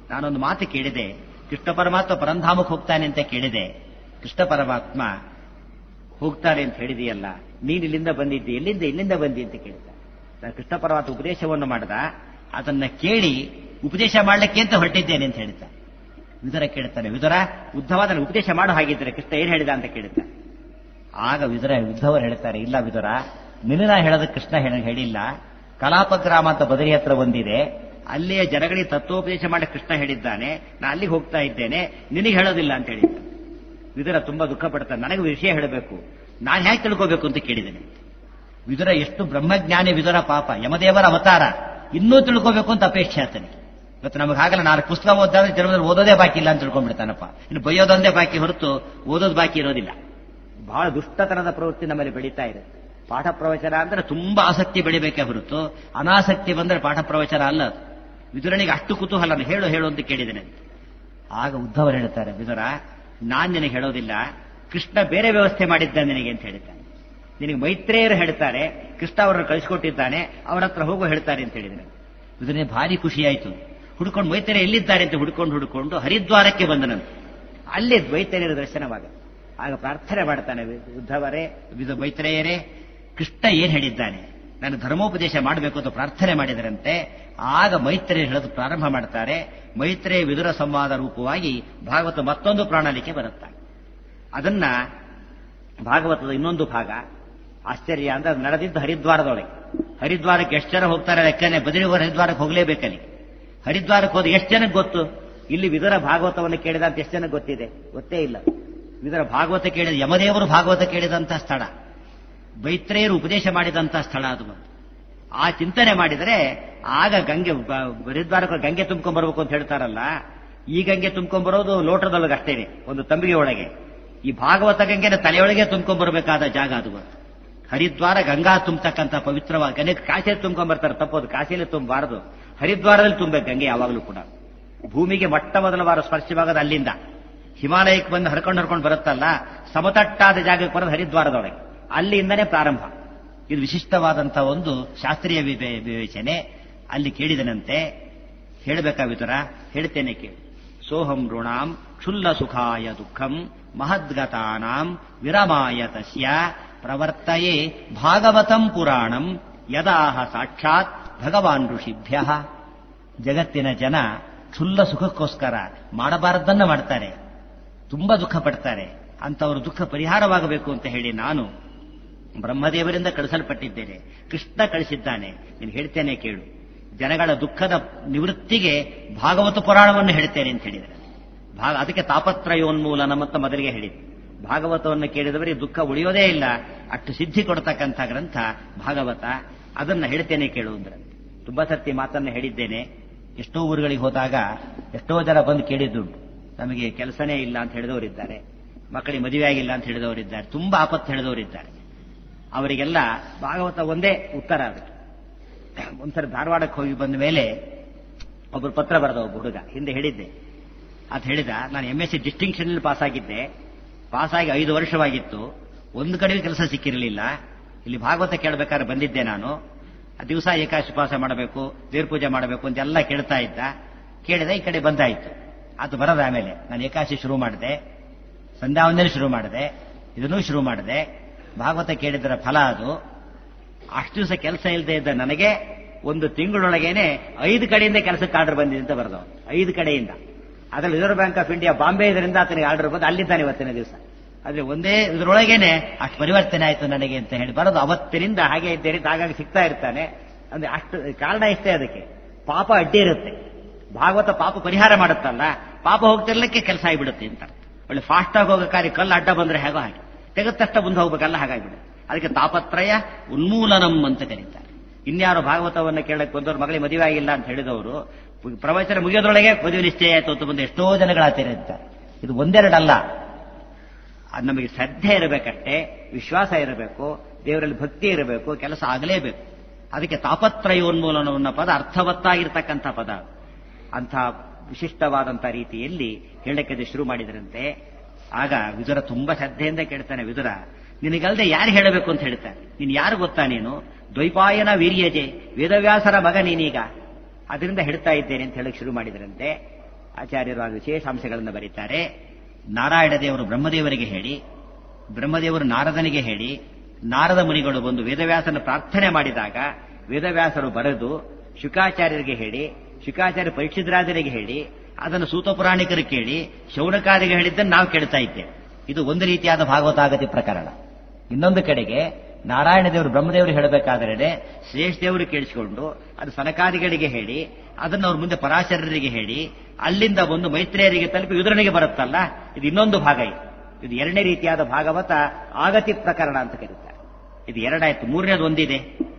ನಾನೊಂದು ಮಾತು ಕೇಳಿದೆ ಕೃಷ್ಣ ಪರಮಾತ್ಮ ಪರಂಧಾಮಕ್ಕೆ ಹೋಗ್ತಾನೆ ಅಂತ ಕೇಳಿದೆ ಕೃಷ್ಣ ಪರಮಾತ್ಮ ಹೋಗ್ತಾರೆ ಅಂತ ಹೇಳಿದೆಯಲ್ಲ ನೀನು ಇಲ್ಲಿಂದ ಬಂದಿದ್ದೆ ಎಲ್ಲಿಂದ ಇಲ್ಲಿಂದ ಬಂದಿ ಅಂತ ಕೇಳಿದ ನಾನು ಕೃಷ್ಣ ಪರಮಾತ್ಮ ಉಪದೇಶವನ್ನು ಮಾಡಿದ ಅದನ್ನ ಕೇಳಿ ಉಪದೇಶ ಮಾಡ್ಲಿಕ್ಕೆ ಅಂತ ಹೊರಟಿದ್ದೇನೆ ಅಂತ ಹೇಳಿದ್ದ ವಿದುರ ಕೇಳ್ತಾನೆ ವಿದುರ ಉದ್ಧವಾದ ಉಪದೇಶ ಮಾಡೋ ಹಾಗಿದ್ರೆ ಕೃಷ್ಣ ಏನ್ ಹೇಳಿದ ಅಂತ ಕೇಳಿದ್ದ ಆಗ ವಿದುರ ಉದ್ಧವರು ಹೇಳ್ತಾರೆ ಇಲ್ಲ ವಿದುರ ನಿನ್ನ ಹೇಳೋದು ಕೃಷ್ಣ ಹೇಳ- ಹೇಳಿಲ್ಲ ಕಲಾಪ ಗ್ರಾಮ ಅಂತ ಬದರಿ ಹತ್ರ ಬಂದಿದೆ ಅಲ್ಲಿಯ ಜನಗಳಿಗೆ ತತ್ವೋಪದೇಶ ಮಾಡಿ ಕೃಷ್ಣ ಹೇಳಿದ್ದಾನೆ ನಾ ಅಲ್ಲಿಗೆ ಹೋಗ್ತಾ ಇದ್ದೇನೆ ನಿನಗೆ ಹೇಳೋದಿಲ್ಲ ಅಂತ ಹೇಳಿದ್ದ ವಿದುರ ತುಂಬಾ ದುಃಖ ಪಡ್ತಾನೆ ನನಗೆ ವಿಷಯ ಹೇಳಬೇಕು ನಾನು ಹೇಗೆ ತಿಳ್ಕೋಬೇಕು ಅಂತ ಕೇಳಿದ್ದೇನೆ ವಿದುರ ಎಷ್ಟು ಬ್ರಹ್ಮಜ್ಞಾನಿ ವಿದುರ ಪಾಪ ಯಮದೇವರ ಅವತಾರ ಇನ್ನೂ ತಿಳ್ಕೋಬೇಕು ಅಂತ ಅಪೇಕ್ಷೆ ಆತನೆ ಇವತ್ತು ನಮಗೆ ಹಾಗಲ್ಲ ನಾಲ್ಕು ಪುಸ್ತಕ ಓದಾದ್ರೆ ಜನರಲ್ಲಿ ಓದೋದೇ ಬಾಕಿ ಇಲ್ಲ ಅಂತ ತಿಳ್ಕೊಂಡ್ಬಿಡ್ತಾನಪ್ಪ ಇನ್ನು ಬೈಯೋದೊಂದೇ ಬಾಕಿ ಹೊರತು ಓದೋದು ಬಾಕಿ ಇರೋದಿಲ್ಲ ಬಹಳ ದುಷ್ಟತನದ ಪ್ರವೃತ್ತಿ ನಮ್ಮಲ್ಲಿ ಬೆಳೀತಾ ಇರುತ್ತೆ ಪಾಠ ಪ್ರವಚನ ಅಂದ್ರೆ ತುಂಬಾ ಆಸಕ್ತಿ ಬೆಳಿಬೇಕೇ ಹೊರತು ಅನಾಸಕ್ತಿ ಬಂದ್ರೆ ಪಾಠ ಪ್ರವಚನ ಅಲ್ಲ ಅದು. ವಿದುರನಿಗೆ ಅಷ್ಟು ಕುತೂಹಲ ಹೇಳು ಹೇಳು ಅಂತ ಕೇಳಿದ್ದೇನೆ ಆಗ ಉದ್ಧವರು ಹೇಳ್ತಾರೆ ವಿದುರ ನಾನ್ ನಿನಗೆ ಹೇಳೋದಿಲ್ಲ ಕೃಷ್ಣ ಬೇರೆ ವ್ಯವಸ್ಥೆ ಮಾಡಿದ್ದ ನಿನಗೆ ಅಂತ ಹೇಳಿದ್ದಾನೆ ನಿನಗೆ ಮೈತ್ರೇಯರು ಹೇಳ್ತಾರೆ ಕೃಷ್ಣ ಅವರನ್ನು ಕಳಿಸಿಕೊಟ್ಟಿದ್ದಾನೆ ಅವರ ಹತ್ರ ಹೋಗು ಹೇಳ್ತಾರೆ ಅಂತ ಹೇಳಿದ್ರೆ ಇದನ್ನೇ ಭಾರಿ ಖುಷಿಯಾಯಿತು ಹುಡ್ಕೊಂಡು ಮೈತ್ರೇಯ ಎಲ್ಲಿದ್ದಾರೆ ಅಂತ ಹುಡ್ಕೊಂಡು ಹುಡ್ಕೊಂಡು ಹರಿದ್ವಾರಕ್ಕೆ ಬಂದನಂತೆ ಅಲ್ಲಿ ಮೈತ್ರೇಯರ ದರ್ಶನವಾಗ ಆಗ ಪ್ರಾರ್ಥನೆ ಮಾಡ್ತಾನೆ ಉದ್ಧವರೇ ವಿಧ ಮೈತ್ರೇಯರೇ ಕೃಷ್ಣ ಏನ್ ಹೇಳಿದ್ದಾನೆ ನಾನು ಧರ್ಮೋಪದೇಶ ಮಾಡಬೇಕು ಅಂತ ಪ್ರಾರ್ಥನೆ ಮಾಡಿದರಂತೆ ಆಗ ಮೈತ್ರೇಯ ಹೇಳೋದು ಪ್ರಾರಂಭ ಮಾಡ್ತಾರೆ ಮೈತ್ರೇಯ ವಿದುರ ಸಂವಾದ ರೂಪವಾಗಿ ಭಾಗವತ ಮತ್ತೊಂದು ಪ್ರಣಾಳಿಕೆ ಬರುತ್ತಾರೆ ಅದನ್ನ ಭಾಗವತದ ಇನ್ನೊಂದು ಭಾಗ ಆಶ್ಚರ್ಯ ಅಂದ್ರೆ ಅದು ನಡೆದಿದ್ದು ಹರಿದ್ವಾರದೊಳಗೆ ಹರಿದ್ವಾರಕ್ಕೆ ಎಷ್ಟು ಜನ ಹೋಗ್ತಾರೆ ಲೆಕ್ಕನೆ ಬದಲಿಗೋರು ಹರಿದ್ವಾರಕ್ಕೆ ಹೋಗಲೇಬೇಕಲ್ಲಿ ಹರಿದ್ವಾರಕ್ಕೆ ಹೋದ ಎಷ್ಟು ಜನಕ್ಕೆ ಗೊತ್ತು ಇಲ್ಲಿ ವಿದುರ ಭಾಗವತವನ್ನು ಕೇಳಿದ ಅಂತ ಎಷ್ಟು ಜನಕ್ಕೆ ಗೊತ್ತಿದೆ ಗೊತ್ತೇ ಇಲ್ಲ ವಿದುರ ಭಾಗವತ ಕೇಳಿದ ಯಮದೇವರು ಭಾಗವತ ಕೇಳಿದಂತಹ ಸ್ಥಳ ಬೈತ್ರೇಯರು ಉಪದೇಶ ಮಾಡಿದಂತಹ ಸ್ಥಳ ಅದು ಬಂತು ಆ ಚಿಂತನೆ ಮಾಡಿದರೆ ಆಗ ಗಂಗೆ ಬ- ಹರಿದ್ವಾರಕ್ಕೆ ಗಂಗೆ ತುಂಬ್ಕೊಂಡ್ ಬರ್ಬೇಕು ಅಂತ ಹೇಳ್ತಾರಲ್ಲ ಈ ಗಂಗೆ ತುಂಬ್ಕೊಂಡ್ ಬರೋದು ಲೋಟದೊಳಗೆ ಅಷ್ಟೇನೆ ಒಂದು ತಂಬಿಗೆ ಒಳಗೆ ಈ ಭಾಗವತ ಗಂಗೆನ ತಲೆಯೊಳಗೆ ತುಂಬ್ಕೊಂಡ್ ಬರಬೇಕಾದ ಜಾಗ ಅದು ಬಂತು ಹರಿದ್ವಾರ ಗಂಗಾ ತುಂಬತಕ್ಕಂಥ ಪವಿತ್ರವಾದ ಗಂಗೆ ಕಾಶಿಯಲ್ಲಿ ತುಂಬ್ಕೊಂಡ್ ಬರ್ತಾರೆ ತಪ್ಪೋದು ಕಾಶಿಯಲ್ಲಿ ತುಂಬಬಾರದು ಹರಿದ್ವಾರದಲ್ಲಿ ತುಂಬಬೇಕು ಗಂಗೆ ಯಾವಾಗಲೂ ಕೂಡ ಭೂಮಿಗೆ ಮೊಟ್ಟ ಮೊದಲ ವಾರ ಸ್ಪರ್ಶವಾಗೋದು ಅಲ್ಲಿಂದ ಹಿಮಾಲಯಕ್ಕೆ ಬಂದು ಹರ್ಕೊಂಡು ಹರ್ಕೊಂಡು ಬರುತ್ತಲ್ಲ ಸಮತಟ್ಟಾದ ಜಾಗಕ್ಕೆ ಬರೋದು ಹರಿದ್ವಾರದೊಳಗೆ ಅಲ್ಲಿಂದನೇ ಪ್ರಾರಂಭ ಇದು ವಿಶಿಷ್ಟವಾದಂತಹ ಒಂದು ಶಾಸ್ತ್ರೀಯ ವಿವೆ- ವಿವೇಚನೆ ಅಲ್ಲಿ ಕೇಳಿದನಂತೆ ಹೇಳಬೇಕಾವಿತರ ಹೇಳ್ತೇನೆ ಕೇಳಿ ಸೋಹಂ ಋಣಾಂ ಕ್ಷುಲ್ಲ ಸುಖಾಯ ದುಃಖಂ ಮಹದ್ಗತಾನಾಂ ವಿರಮಾಯ ತಸ್ಯ ಪ್ರವರ್ತಯೇ ಭಾಗವತಂ ಪುರಾಣಂ ಯದಾಹ ಸಾಕ್ಷಾತ್ ಭಗವಾನ್ ಋಷಿಭ್ಯ ಜಗತ್ತಿನ ಜನ ಕ್ಷುಲ್ಲ ಸುಖಕ್ಕೋಸ್ಕರ ಮಾಡಬಾರದನ್ನ ಮಾಡ್ತಾರೆ ತುಂಬಾ ದುಃಖ ಪಡ್ತಾರೆ ಅಂತವರು ದುಃಖ ಪರಿಹಾರವಾಗಬೇಕು ಅಂತ ಹೇಳಿ ನಾನು ಬ್ರಹ್ಮದೇವರಿಂದ ಕಳಿಸಲ್ಪಟ್ಟಿದ್ದೇನೆ ಕೃಷ್ಣ ಕಳಿಸಿದ್ದಾನೆ ನೀನು ಹೇಳ್ತೇನೆ ಕೇಳು ಜನಗಳ ದುಃಖದ ನಿವೃತ್ತಿಗೆ ಭಾಗವತ ಪುರಾಣವನ್ನು ಹೇಳ್ತೇನೆ ಅಂತ ಹೇಳಿದರೆ ಭಾಗ ಅದಕ್ಕೆ ತಾಪತ್ರಯೋನ್ಮೂಲನ ಅಂತ ಮೊದಲಿಗೆ ಹೇಳಿದೆ ಭಾಗವತವನ್ನು ಕೇಳಿದವರಿಗೆ ದುಃಖ ಉಳಿಯೋದೇ ಇಲ್ಲ ಅಷ್ಟು ಸಿದ್ಧಿ ಕೊಡ್ತಕ್ಕಂಥ ಗ್ರಂಥ ಭಾಗವತ ಅದನ್ನ ಹೇಳ್ತೇನೆ ಕೇಳು ಅಂದ್ರೆ ತುಂಬಾ ಸರ್ತಿ ಮಾತನ್ನ ಹೇಳಿದ್ದೇನೆ ಎಷ್ಟೋ ಊರುಗಳಿಗೆ ಹೋದಾಗ ಎಷ್ಟೋ ಜನ ಬಂದು ಕೇಳಿದ್ದುಂಟು ನಮಗೆ ಕೆಲಸನೇ ಇಲ್ಲ ಅಂತ ಹೇಳಿದವರಿದ್ದಾರೆ ಮಕ್ಕಳಿಗೆ ಮದುವೆ ಆಗಿಲ್ಲ ಅಂತ ಹೇಳಿದವರಿದ್ದಾರೆ ತುಂಬಾ ಆಪತ್ತು ಹೇಳಿದವರಿದ್ದಾರೆ ಅವರಿಗೆಲ್ಲ ಭಾಗವತ ಒಂದೇ ಉತ್ತರ ಅದಕ್ಕೆ ಒಂದ್ಸರಿ ಧಾರವಾಡಕ್ಕೆ ಹೋಗಿ ಬಂದ ಮೇಲೆ ಒಬ್ಬರು ಪತ್ರ ಬರೆದ ಒಬ್ಬ ಹುಡುಗ ಹಿಂದೆ ಹೇಳಿದ್ದೆ ಅದು ಹೇಳಿದ ನಾನು M S C distinction pass ಆಗಿದ್ದೆ ಪಾಸ್ ಆಗಿ ಐದು ವರ್ಷವಾಗಿತ್ತು ಒಂದು ಕಡೆಗೂ ಕೆಲಸ ಸಿಕ್ಕಿರಲಿಲ್ಲ ಇಲ್ಲಿ ಭಾಗವತ ಕೇಳಬೇಕಾದ್ರೆ ಬಂದಿದ್ದೆ ನಾನು ಆ ದಿವಸ ಏಕಾಶಿ ಉಪವಾಸ ಮಾಡಬೇಕು ದೇವ್ರ ಪೂಜೆ ಮಾಡಬೇಕು ಅಂತೆಲ್ಲ ಕೇಳ್ತಾ ಇದ್ದ ಕೇಳಿದೆ ಈ ಕಡೆ ಬಂದಾಯ್ತು ಅದು ಬರದ ಆಮೇಲೆ ನಾನು ಏಕಾಶಿ ಶುರು ಮಾಡಿದೆ ಸಂಧ್ಯಾವಂದನೆ ಶುರು ಮಾಡಿದೆ ಇದನ್ನೂ ಶುರು ಮಾಡಿದೆ ಭಾಗವತ ಕೇಳಿದರ ಫಲ ಅದು ಅಷ್ಟು ದಿವಸ ಕೆಲಸ ಇಲ್ಲದೆ ಇದ್ದ ನನಗೆ ಒಂದು ತಿಂಗಳೊಳಗೇನೆ ಐದು ಕಡೆಯಿಂದ ಕೆಲಸಕ್ಕೆ ಆರ್ಡರ್ ಬಂದಿದೆ ಅಂತ ಬರೆದವ ಐದು ಕಡೆಯಿಂದ ಅದ್ರಲ್ಲಿ Reserve Bank of India Bombay ಇದರಿಂದ ಆತನಿಗೆ ಆರ್ಡರ್ ಬಂದು ಅಲ್ಲಿದ್ದಾನೆ ಇವತ್ತಿನ ದಿವಸ ಆದ್ರೆ ಒಂದೇ ಇದರೊಳಗೇನೆ ಅಷ್ಟು ಪರಿವರ್ತನೆ ಆಯ್ತು ನನಗೆ ಅಂತ ಹೇಳಿ ಬರೋದು ಅವತ್ತಿನಿಂದ ಹಾಗೆ ಇದ್ದೇನೆ ಹಾಗಾಗಿ ಸಿಗ್ತಾ ಇರ್ತಾನೆ ಅಂದ್ರೆ ಅಷ್ಟು ಕಾರಣ ಇಷ್ಟೇ ಅದಕ್ಕೆ ಪಾಪ ಅಡ್ಡಿ ಇರುತ್ತೆ ಭಾಗವತ ಪಾಪ ಪರಿಹಾರ ಮಾಡುತ್ತಲ್ಲ ಪಾಪ ಹೋಗ್ತಿರ್ಲಿಕ್ಕೆ ಕೆಲಸ ಆಗಿಬಿಡುತ್ತೆ ಅಂತ ಒಳ್ಳೆ ಫಾಸ್ಟ್ ಆಗಿ ಹೋಗೋ ಕಾರ್ಯ ಕಲ್ಲು ಅಡ್ಡ ಬಂದ್ರೆ ಹೇಗೋ ಹಾಗೆ ತೆಗೆದ ತಕ್ಷಣ ಮುಂದೆ ಹೋಗ್ಬೇಕಲ್ಲ ಹಾಗಾಗಿಬಿಡುತ್ತೆ ಅದಕ್ಕೆ ತಾಪತ್ರಯ ಉನ್ಮೂಲನಂ ಅಂತ ಕರೀತಾರೆ ಇನ್ಯಾರು ಭಾಗವತವನ್ನು ಕೇಳಕ್ಕೆ ಬಂದವರು ಮಗಳಿಗೆ ಮದುವೆ ಆಗಿಲ್ಲ ಅಂತ ಹೇಳಿದವರು ಪ್ರವಚನ ಮುಗಿಯೋದ್ರೊಳಗೆ ಮದುವೆ ನಿಶ್ಚಯ ಆಯ್ತು ಅಂತ ಬಂದು ಎಷ್ಟೋ ಜನಗಳ ಇರ್ತಾರೆ ಇದು ಒಂದೆರಡಲ್ಲ ಅದು ನಮಗೆ ಶ್ರದ್ಧೆ ಇರಬೇಕಷ್ಟೇ ವಿಶ್ವಾಸ ಇರಬೇಕು ದೇವರಲ್ಲಿ ಭಕ್ತಿ ಇರಬೇಕು ಕೆಲಸ ಆಗಲೇಬೇಕು ಅದಕ್ಕೆ ತಾಪತ್ರಯೋನ್ಮೂಲನವನ್ನ ಪದ ಅರ್ಥವತ್ತಾಗಿರ್ತಕ್ಕಂಥ ಪದ ಅಂಥ ವಿಶಿಷ್ಟವಾದಂಥ ರೀತಿಯಲ್ಲಿ ಹೇಳಕ್ಕೆ ಶುರು ಮಾಡಿದ್ರಂತೆ ಆಗ ವಿದುರ ತುಂಬಾ ಶ್ರದ್ಧೆಯಿಂದ ಕೇಳ್ತಾನೆ ವಿದುರ ನಿನಗಲ್ದೆ ಯಾರು ಹೇಳಬೇಕು ಅಂತ ಹೇಳ್ತಾನೆ ನೀನು ಯಾರು ಗೊತ್ತಾ ನೀನು ದ್ವೈಪಾಯನ ವೀರ್ಯಜೆ ವೇದವ್ಯಾಸರ ಮಗ ನೀನೀಗ ಅದರಿಂದ ಹೇಳ್ತಾ ಇದ್ದೇನೆ ಅಂತ ಹೇಳಕ್ ಶುರು ಮಾಡಿದ್ರಂತೆ ಆಚಾರ್ಯರು ಆ ವಿಶೇಷಾಂಶಗಳನ್ನು ಬರೀತಾರೆ ನಾರಾಯಣ ದೇವರು ಬ್ರಹ್ಮದೇವರಿಗೆ ಹೇಳಿ ಬ್ರಹ್ಮದೇವರು ನಾರದನಿಗೆ ಹೇಳಿ ನಾರದ ಮುನಿಗಳು ಬಂದು ವೇದವ್ಯಾಸನ ಪ್ರಾರ್ಥನೆ ಮಾಡಿದಾಗ ವೇದವ್ಯಾಸರು ಬರೆದು ಶುಕಾಚಾರ್ಯರಿಗೆ ಹೇಳಿ ಶುಕಾಚಾರ್ಯ ಪರೀಕ್ಷಿತರಾಜರಿಗೆ ಹೇಳಿ ಅದನ್ನು ಸೂತ ಪುರಾಣಿಕರು ಕೇಳಿ ಶೌನಕಾರಿಗೆ ಹೇಳಿದ್ದನ್ನು ನಾವು ಕೇಳ್ತಾ ಇದ್ದೇವೆ ಇದು ಒಂದು ರೀತಿಯಾದ ಭಾಗವತಾಗತಿ ಪ್ರಕರಣ ಇನ್ನೊಂದು ಕಡೆಗೆ ನಾರಾಯಣ ದೇವರು ಬ್ರಹ್ಮದೇವರು ಹೇಳಬೇಕಾದರೆ ಶ್ರೇಷ್ಠ ದೇವರು ಕೇಳಿಸಿಕೊಂಡು ಅದು ಸನಕಾದಿಗಳಿಗೆ ಹೇಳಿ ಅದನ್ನು ಅವ್ರ ಮುಂದೆ ಪರಾಶರರಿಗೆ ಹೇಳಿ ಅಲ್ಲಿಂದ ಒಂದು ಮೈತ್ರಿಯರಿಗೆ ತಲುಪಿ ವಿದುರನಿಗೆ ಬರುತ್ತಲ್ಲ ಇದು ಇನ್ನೊಂದು ಭಾಗ ಇದು ಇದು ಎರಡನೇ ರೀತಿಯಾದ ಭಾಗವತ ಆಗತಿ ಪ್ರಕರಣ ಅಂತ ಕರೀತಾರೆ ಇದು ಎರಡಾಯ್ತು ಮೂರನೇದು ಒಂದಿದೆ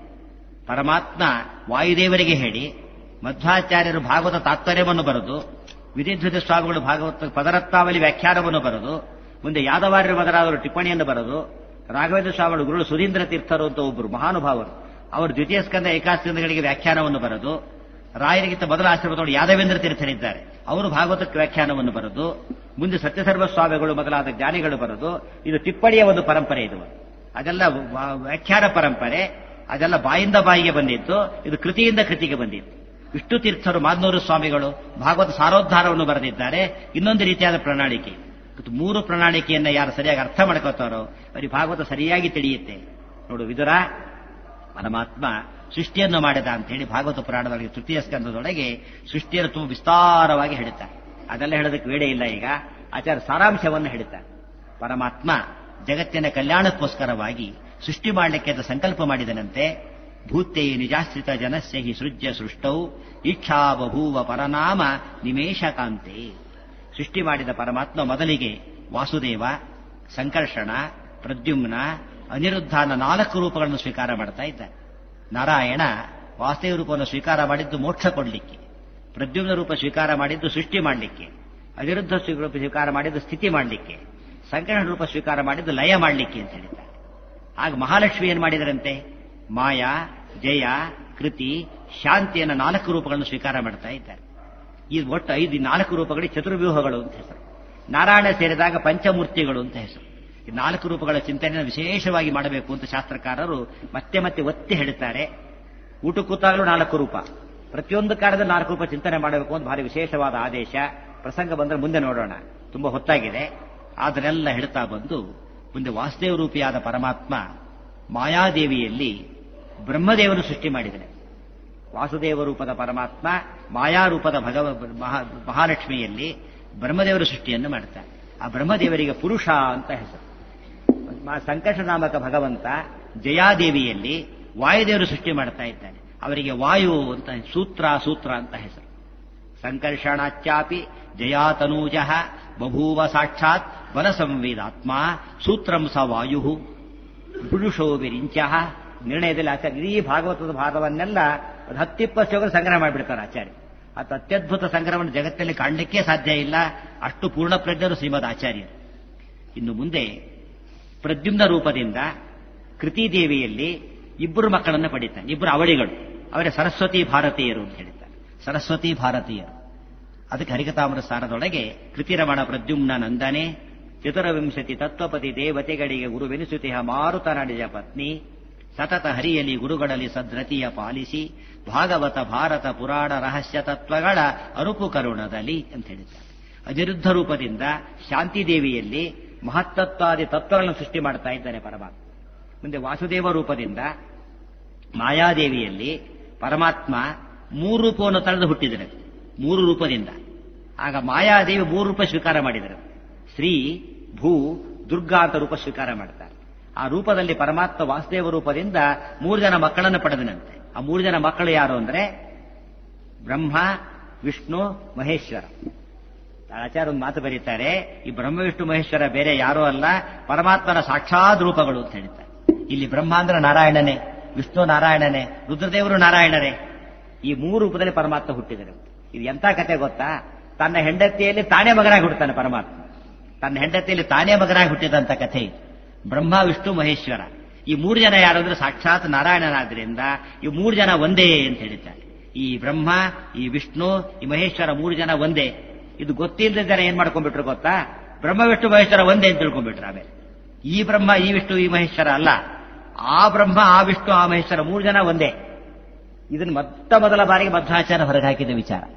ಪರಮಾತ್ಮ ವಾಯುದೇವರಿಗೆ ಹೇಳಿ ಮಧ್ವಾಚಾರ್ಯರು ಭಾಗವತ ತಾತ್ಪರ್ಯವನ್ನು ಬರೆದು ವಿಧಿಧ್ವಜ ಸ್ವಾಮಿಗಳು ಭಾಗವತ ಪದರತ್ನಾವಲಿ ವ್ಯಾಖ್ಯಾನವನ್ನು ಬರೆದು ಮುಂದೆ ಯಾದವಾರ್ಯ ಮೊದಲಾದವರು ಟಿಪ್ಪಣಿಯನ್ನು ಬರೆದು ರಾಘವೇಂದ್ರ ಸ್ವಾಮಿಗಳು ಗುರುಳು ಸುಧೀಂದ್ರ ತೀರ್ಥರು ಅಂತ ಒಬ್ಬರು ಮಹಾನುಭಾವರು ಅವರು ದ್ವಿತೀಯ ಸ್ಕಂದ ಏಕಾಸ್ಕಂದಗಳಿಗೆ ವ್ಯಾಖ್ಯಾನವನ್ನು ಬರೆದು ರಾಯರಿಗಿಂತ ಮೊದಲ ಆಶ್ರಮದವರು ಯಾದವೇಂದ್ರ ತೀರ್ಥರಿದ್ದಾರೆ ಅವರು ಭಾಗವತಕ್ಕೆ ವ್ಯಾಖ್ಯಾನವನ್ನು ಬರೆದು ಮುಂದೆ ಸತ್ಯಸರ್ವ ಸ್ವಾಮಿಗಳು ಮೊದಲಾದ ಜ್ಞಾನಿಗಳು ಬರೆದು ಇದು ಟಿಪ್ಪಣಿಯ ಒಂದು ಪರಂಪರೆ ಇದು ಅದೆಲ್ಲ ವ- ವ್ಯಾಖ್ಯಾನ ಪರಂಪರೆ ಅದೆಲ್ಲ ಬಾಯಿಂದ ಬಾಯಿಗೆ ಬಂದಿತ್ತು ಇದು ಕೃತಿಯಿಂದ ಕೃತಿಗೆ ಬಂದಿತ್ತು ವಿಷ್ಣು ತೀರ್ಥರು ಮಾದ್ನೂರು ಸ್ವಾಮಿಗಳು ಭಾಗವತ ಸಾರೋದ್ಧಾರವನ್ನು ಬರೆದಿದ್ದಾರೆ ಇನ್ನೊಂದು ರೀತಿಯಾದ ಪ್ರಣಾಳಿಕೆ ಇದು ಮೂರು ಪ್ರಣಾಳಿಕೆಯನ್ನ ಯಾರು ಸರಿಯಾಗಿ ಅರ್ಥ ಮಾಡ್ಕೋತಾರೋ ಅವರಿಗೆ ಭಾಗವತ ಸರಿಯಾಗಿ ತಿಳಿಯುತ್ತೆ ನೋಡು ವಿದುರ ಪರಮಾತ್ಮ ಸೃಷ್ಟಿಯನ್ನು ಮಾಡಿದ ಅಂತ ಹೇಳಿ ಭಾಗವತ ಪುರಾಣದೊಳಗೆ ತೃತೀಯ ಸ್ಕಂದದೊಳಗೆ ಸೃಷ್ಟಿಯನ್ನು ತುಂಬ ವಿಸ್ತಾರವಾಗಿ ಹೇಳುತ್ತಾರೆ ಅದೆಲ್ಲ ಹೇಳೋದಕ್ಕೆ ವೇಳೆ ಇಲ್ಲ ಈಗ ಆಚಾರ್ಯ ಸಾರಾಂಶವನ್ನು ಹೇಳುತ್ತಾರೆ ಪರಮಾತ್ಮ ಜಗತ್ತಿನ ಕಲ್ಯಾಣಕ್ಕೋಸ್ಕರವಾಗಿ ಸೃಷ್ಟಿ ಮಾಡಲಿಕ್ಕೆ ಅಂತ ಸಂಕಲ್ಪ ಮಾಡಿದನಂತೆ ಭೂತೇ ನಿಜಾಶ್ರಿತ ಜನಸ್ಯ ಹಿ ಸೃಜ್ಯ ಸೃಷ್ಟೌ ಇಚ್ಛಾ ಬಭೂವ ಪರನಾಮ ನಿಮೇಶಕಾಂತೆ ಸೃಷ್ಟಿ ಮಾಡಿದ ಪರಮಾತ್ಮ ಮೊದಲಿಗೆ ವಾಸುದೇವ ಸಂಕರ್ಷಣ ಪ್ರದ್ಯುಮ್ನ ಅನಿರುದ್ಧಾನ ನಾಲ್ಕು ರೂಪಗಳನ್ನು ಸ್ವೀಕಾರ ಮಾಡ್ತಾ ಇದ್ದಾರೆ ನಾರಾಯಣ ವಾಸುದೇವ ರೂಪವನ್ನು ಸ್ವೀಕಾರ ಮಾಡಿದ್ದು ಮೋಕ್ಷ ಕೊಡಲಿಕ್ಕೆ ಪ್ರದ್ಯುಮ್ನ ರೂಪ ಸ್ವೀಕಾರ ಮಾಡಿದ್ದು ಸೃಷ್ಟಿ ಮಾಡಲಿಕ್ಕೆ ಅನಿರುದ್ಧ ರೂಪ ಸ್ವೀಕಾರ ಮಾಡಿದ್ದು ಸ್ಥಿತಿ ಮಾಡಲಿಕ್ಕೆ ಸಂಕರ್ಷಣ ರೂಪ ಸ್ವೀಕಾರ ಮಾಡಿದ್ದು ಲಯ ಮಾಡಲಿಕ್ಕೆ ಅಂತ ಹೇಳಿದ್ದಾರೆ ಆಗ ಮಹಾಲಕ್ಷ್ಮಿ ಏನ್ ಮಾಡಿದರಂತೆ ಮಾಯಾ ಜಯ ಕೃತಿ ಶಾಂತಿಯನ್ನ ನಾಲ್ಕು ರೂಪಗಳನ್ನು ಸ್ವೀಕಾರ ಮಾಡ್ತಾ ಇದ್ದಾರೆ ಈ ಒಟ್ಟು ಐದು ನಾಲ್ಕು ರೂಪಗಳಿಗೆ ಚತುರ್ವ್ಯೂಹಗಳು ಅಂತ ಹೆಸರು ನಾರಾಯಣ ಸೇರಿದಾಗ ಪಂಚಮೂರ್ತಿಗಳು ಅಂತ ಹೆಸರು ಈ ನಾಲ್ಕು ರೂಪಗಳ ಚಿಂತನೆಯನ್ನು ವಿಶೇಷವಾಗಿ ಮಾಡಬೇಕು ಅಂತ ಶಾಸ್ತ್ರಕಾರರು ಮತ್ತೆ ಮತ್ತೆ ಒತ್ತಿ ಹೇಳುತ್ತಾರೆ ಊಟ ಕೂತಾಗಲೂ ನಾಲ್ಕು ರೂಪ ಪ್ರತಿಯೊಂದು ಕಾಲದಲ್ಲಿ ನಾಲ್ಕು ರೂಪ ಚಿಂತನೆ ಮಾಡಬೇಕು ಅಂತ ಭಾರಿ ವಿಶೇಷವಾದ ಆದೇಶ ಪ್ರಸಂಗ ಬಂದ್ರೆ ಮುಂದೆ ನೋಡೋಣ ತುಂಬಾ ಹೊತ್ತಾಗಿದೆ ಅದನ್ನೆಲ್ಲ ಹೇಳ್ತಾ ಬಂದು ಮುಂದೆ ವಾಸುದೇವ ರೂಪಿಯಾದ ಪರಮಾತ್ಮ ಮಾಯಾದೇವಿಯಲ್ಲಿ ಬ್ರಹ್ಮದೇವರು ಸೃಷ್ಟಿ ಮಾಡಿದನೆ ವಾಸುದೇವ ರೂಪದ ಪರಮಾತ್ಮ ಮಾಯಾರೂಪದ ಭಗವ ಮಹಾ- ಮಹಾಲಕ್ಷ್ಮಿಯಲ್ಲಿ ಬ್ರಹ್ಮದೇವರ ಸೃಷ್ಟಿಯನ್ನು ಮಾಡ್ತಾರೆ ಆ ಬ್ರಹ್ಮದೇವರಿಗೆ ಪುರುಷ ಅಂತ ಹೆಸರು ಮ- ಸಂಕರ್ಷ ನಾಮಕ ಭಗವಂತ ಜಯಾದೇವಿಯಲ್ಲಿ ವಾಯುದೇವರು ಸೃಷ್ಟಿ ಮಾಡ್ತಾ ಇದ್ದಾನೆ ಅವರಿಗೆ ವಾಯು ಅಂತ ಸೂತ್ರ ಸೂತ್ರ ಅಂತ ಹೆಸರು ಸಂಕರ್ಷಣಾಚ್ಚಾಪಿ ಜಯಾತನೂಜ ಬಭೂವ ಸಾಕ್ಷಾತ್ ಬಲ ಸಂವೇದಾತ್ಮ ಸೂತ್ರಂ ಸ ವಾಯು ಪುರುಷೋ ವಿರಿಂಚ ನಿರ್ಣಯದಲ್ಲಿ ಆಚಾರ್ಯ ಇಡೀ ಭಾಗವತದ ಭಾಗವನ್ನೆಲ್ಲ ಒಂದು ಹತ್ತಿಪ್ಪತ್ತು ಶ್ಲೋಕ ಸಂಗ್ರಹ ಮಾಡಿಬಿಡ್ತಾರೆ ಆಚಾರ್ಯ ಅದು ಅತ್ಯದ್ಭುತ ಸಂಗ್ರಹವನ್ನು ಜಗತ್ತಲ್ಲಿ ಕಾಣಲಿಕ್ಕೆ ಸಾಧ್ಯ ಇಲ್ಲ ಅಷ್ಟು ಪೂರ್ಣ ಪ್ರಜ್ಞರು ಶ್ರೀಮದ್ ಆಚಾರ್ಯರು ಇನ್ನು ಮುಂದೆ ಪ್ರದ್ಯುಮ್ನ ರೂಪದಿಂದ ಕೃತಿದೇವಿಯಲ್ಲಿ ಇಬ್ಬರು ಮಕ್ಕಳನ್ನು ಪಡಿತಾನೆ ಇಬ್ಬರು ಅವಳಿಗಳು ಅವರೇ ಸರಸ್ವತಿ ಭಾರತೀಯರು ಅಂತ ಹೇಳಿದ್ದಾರೆ ಸರಸ್ವತಿ ಭಾರತೀಯರು ಅದಕ್ಕೆ ಹರಿಕತಾಮರ ಸಾರದೊಳಗೆ ಕೃತಿರಮಣ ಪ್ರದ್ಯುಮ್ನ ನಂದನೆ ಚತುರವಿಂಶತಿ ತತ್ವಪತಿ ದೇವತೆಗಳಿಗೆ ಗುರುವೆನಿಸುತ್ತಿಹ ಮಾರುತನ ನಿಜ ಪತ್ನಿ ಸತತ ಹರಿಯಲಿ ಗುರುಗಳಲ್ಲಿ ಸದ್ರತಿಯ ಪಾಲಿಸಿ ಭಾಗವತ ಭಾರತ ಪುರಾಣ ರಹಸ್ಯ ತತ್ವಗಳ ಅರುಪು ಕರುಣದಲ್ಲಿ ಅಂತ ಹೇಳಿದ್ದಾರೆ ಅನಿರುದ್ಧ ರೂಪದಿಂದ ಶಾಂತಿದೇವಿಯಲ್ಲಿ ಮಹತ್ತತ್ವಾದಿ ತತ್ವಗಳನ್ನು ಸೃಷ್ಟಿ ಮಾಡ್ತಾ ಇದ್ದಾನೆ ಪರಮಾತ್ಮ ಮುಂದೆ ವಾಸುದೇವ ರೂಪದಿಂದ ಮಾಯಾದೇವಿಯಲ್ಲಿ ಪರಮಾತ್ಮ ಮೂರು ರೂಪವನ್ನು ತಳೆದು ಹುಟ್ಟಿದರೆ ಮೂರು ರೂಪದಿಂದ ಆಗ ಮಾಯಾದೇವಿ ಮೂರು ರೂಪ ಸ್ವೀಕಾರ ಮಾಡಿದರು ಶ್ರೀ ಭೂ ದುರ್ಗಾ ಅಂತ ರೂಪ ಸ್ವೀಕಾರ ಮಾಡ್ತಾರೆ ಆ ರೂಪದಲ್ಲಿ ಪರಮಾತ್ಮ ವಾಸುದೇವ ರೂಪದಿಂದ ಮೂರು ಜನ ಮಕ್ಕಳನ್ನು ಪಡೆದನಂತೆ ಆ ಮೂರು ಜನ ಮಕ್ಕಳು ಯಾರು ಅಂದ್ರೆ ಬ್ರಹ್ಮ ವಿಷ್ಣು ಮಹೇಶ್ವರ ಆಚಾರ್ಯ ಒಂದು ಮಾತು ಬರೀತಾರೆ ಈ ಬ್ರಹ್ಮ ವಿಷ್ಣು ಮಹೇಶ್ವರ ಬೇರೆ ಯಾರೂ ಅಲ್ಲ ಪರಮಾತ್ಮನ ಸಾಕ್ಷಾತ್ ರೂಪಗಳು ಅಂತ ಹೇಳ್ತಾರೆ ಇಲ್ಲಿ ಬ್ರಹ್ಮ ಅಂದ್ರೆ ನಾರಾಯಣನೇ ವಿಷ್ಣು ನಾರಾಯಣನೇ ರುದ್ರದೇವರು ನಾರಾಯಣರೇ ಈ ಮೂರು ರೂಪದಲ್ಲಿ ಪರಮಾತ್ಮ ಹುಟ್ಟಿದರು ಇದು ಎಂತ ಕತೆ ಗೊತ್ತಾ ತನ್ನ ಹೆಂಡತಿಯಲ್ಲಿ ತಾನೇ ಮಗನಾಗಿ ಹುಟ್ಟುತ್ತಾನೆ ಪರಮಾತ್ಮ ತನ್ನ ಹೆಂಡತಿಯಲ್ಲಿ ತಾನೇ ಮಗನಾಗಿ ಹುಟ್ಟಿದಂತ ಕಥೆ ಇದು ಬ್ರಹ್ಮ ವಿಷ್ಣು ಮಹೇಶ್ವರ ಈ ಮೂರು ಜನ ಯಾರು ಅಂದ್ರೆ ಸಾಕ್ಷಾತ್ ನಾರಾಯಣನಾದ್ರಿಂದ ಈ ಮೂರು ಜನ ಒಂದೇ ಅಂತ ಹೇಳಿದ್ದಾರೆ ಈ ಬ್ರಹ್ಮ ಈ ವಿಷ್ಣು ಈ ಮಹೇಶ್ವರ ಮೂರು ಜನ ಒಂದೇ ಇದು ಗೊತ್ತಿಲ್ಲದ ಜನ ಏನ್ ಮಾಡ್ಕೊಂಡ್ಬಿಟ್ರು ಗೊತ್ತಾ ಬ್ರಹ್ಮ ವಿಷ್ಣು ಮಹೇಶ್ವರ ಒಂದೇ ಅಂತ ತಿಳ್ಕೊಂಡ್ಬಿಟ್ರು ಆಮೇಲೆ ಈ ಬ್ರಹ್ಮ ಈ ವಿಷ್ಣು ಈ ಮಹೇಶ್ವರ ಅಲ್ಲ ಆ ಬ್ರಹ್ಮ ಆ ವಿಷ್ಣು ಆ ಮಹೇಶ್ವರ ಮೂರು ಜನ ಒಂದೇ ಇದನ್ನು ಮೊತ್ತ ಮೊದಲ ಬಾರಿಗೆ ಮಧ್ವಾಚಾರ್ಯ ಹೊರಗೆ ಹಾಕಿದ ವಿಚಾರ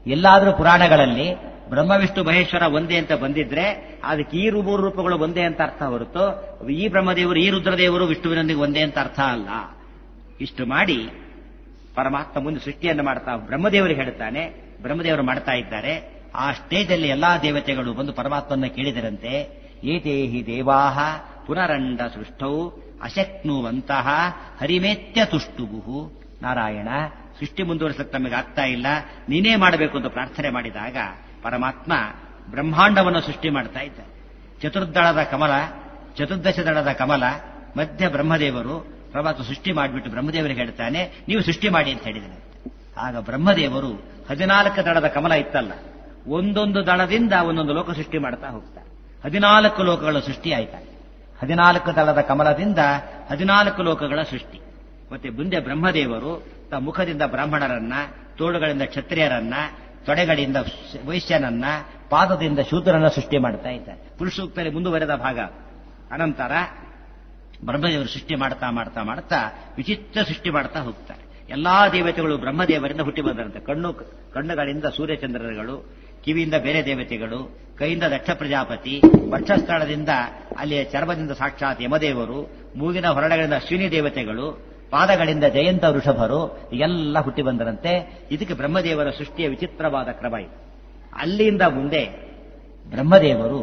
ಎಲ್ಲಾದರೂ ಪುರಾಣಗಳಲ್ಲಿ ಬ್ರಹ್ಮ ವಿಷ್ಣು ಮಹೇಶ್ವರ ಒಂದೇ ಅಂತ ಬಂದಿದ್ರೆ ಅದಕ್ಕೆ ಈ ರೂ- ಮೂರು ರೂಪಗಳು ಒಂದೇ ಅಂತ ಅರ್ಥ ಹೊರತು ಈ ಬ್ರಹ್ಮದೇವರು ಈ ರುದ್ರದೇವರು ವಿಷ್ಣುವಿನೊಂದಿಗೆ ಒಂದೇ ಅಂತ ಅರ್ಥ ಅಲ್ಲ ಇಷ್ಟು ಮಾಡಿ ಪರಮಾತ್ಮ ಮುಂದೆ ಸೃಷ್ಟಿಯನ್ನು ಮಾಡ್ತಾ ಬ್ರಹ್ಮದೇವರಿಗೆ ಹೇಳ್ತಾನೆ ಬ್ರಹ್ಮದೇವರು ಮಾಡ್ತಾ ಇದ್ದಾರೆ ಆ ಸ್ಟೇಜಲ್ಲಿ ಎಲ್ಲಾ ದೇವತೆಗಳು ಬಂದು ಪರಮಾತ್ಮನ ಕೇಳಿದರಂತೆ ಏತೇಹಿ ದೇವಾಹ ಪುನರಂಡ ಸೃಷ್ಟೌ ಅಶಕ್ನುವಂತಹ ಹರಿಮೇತ್ಯ ತುಷ್ಟುಬುಹು ನಾರಾಯಣ ಸೃಷ್ಟಿ ಮುಂದುವರಿಸಕ್ಕೆ ನಮಗೆ ಆಗ್ತಾ ಇಲ್ಲ ನೀನೇ ಮಾಡಬೇಕು ಅಂತ ಪ್ರಾರ್ಥನೆ ಮಾಡಿದಾಗ ಪರಮಾತ್ಮ ಬ್ರಹ್ಮಾಂಡವನ್ನು ಸೃಷ್ಟಿ ಮಾಡ್ತಾ ಇದ್ದ ಚತುರ್ದಳದ ಕಮಲ ಚತುರ್ದಶ ದಳದ ಕಮಲ ಮಧ್ಯ ಬ್ರಹ್ಮದೇವರು ಪರಮಾತ್ಮ ಸೃಷ್ಟಿ ಮಾಡಿಬಿಟ್ಟು ಬ್ರಹ್ಮದೇವರಿಗೆ ಹೇಳ್ತಾನೆ ನೀವು ಸೃಷ್ಟಿ ಮಾಡಿ ಅಂತ ಹೇಳಿದರೆ ಆಗ ಬ್ರಹ್ಮದೇವರು ಹದಿನಾಲ್ಕು ದಳದ ಕಮಲ ಇತ್ತಲ್ಲ ಒಂದೊಂದು ದಳದಿಂದ ಒಂದೊಂದು ಲೋಕ ಸೃಷ್ಟಿ ಮಾಡ್ತಾ ಹೋಗ್ತಾರೆ ಹದಿನಾಲ್ಕು ಲೋಕಗಳ ಸೃಷ್ಟಿ ಆಯ್ತಾರೆ ಹದಿನಾಲ್ಕು ದಳದ ಕಮಲದಿಂದ ಹದಿನಾಲ್ಕು ಲೋಕಗಳ ಸೃಷ್ಟಿ ಮತ್ತೆ ಮುಂದೆ ಬ್ರಹ್ಮದೇವರು ತಮ್ಮ ಮುಖದಿಂದ ಬ್ರಾಹ್ಮಣರನ್ನ ತೋಳುಗಳಿಂದ ಕ್ಷತ್ರಿಯರನ್ನ ತೊಡೆಗಳಿಂದ ವೈಶ್ಯನನ್ನ ಪಾದದಿಂದ ಶೂದ್ರನ ಸೃಷ್ಟಿ ಮಾಡ್ತಾ ಇದ್ದಾರೆ ಪುರುಷೋಕ್ತರಲ್ಲಿ ಮುಂದುವರೆದ ಭಾಗ ಅನಂತರ ಬ್ರಹ್ಮದೇವರು ಸೃಷ್ಟಿ ಮಾಡ್ತಾ ಮಾಡ್ತಾ ಮಾಡ್ತಾ ವಿಚಿತ್ರ ಸೃಷ್ಟಿ ಮಾಡ್ತಾ ಹೋಗ್ತಾರೆ ಎಲ್ಲಾ ದೇವತೆಗಳು ಬ್ರಹ್ಮದೇವರಿಂದ ಹುಟ್ಟಿ ಬಂದರಂತೆ ಕಣ್ಣು ಕಣ್ಣುಗಳಿಂದ ಸೂರ್ಯಚಂದ್ರರುಗಳು ಕಿವಿಯಿಂದ ಬೇರೆ ದೇವತೆಗಳು ಕೈಯಿಂದ ದಕ್ಷ ಪ್ರಜಾಪತಿ ವಕ್ಷಸ್ಥಳದಿಂದ ಅಲ್ಲಿ ಚರ್ಮದಿಂದ ಸಾಕ್ಷಾತ್ ಯಮದೇವರು ಮೂಗಿನ ಹೊರಡೆಗಳಿಂದ ಅಶ್ವಿನಿ ದೇವತೆಗಳು ಪಾದಗಳಿಂದ ಜಯಂತ ವೃಷಭರು ಎಲ್ಲ ಹುಟ್ಟಿ ಬಂದರಂತೆ ಇದಕ್ಕೆ ಬ್ರಹ್ಮದೇವರ ಸೃಷ್ಟಿಯ ವಿಚಿತ್ರವಾದ ಕ್ರಮ ಇದು ಅಲ್ಲಿಂದ ಮುಂದೆ ಬ್ರಹ್ಮದೇವರು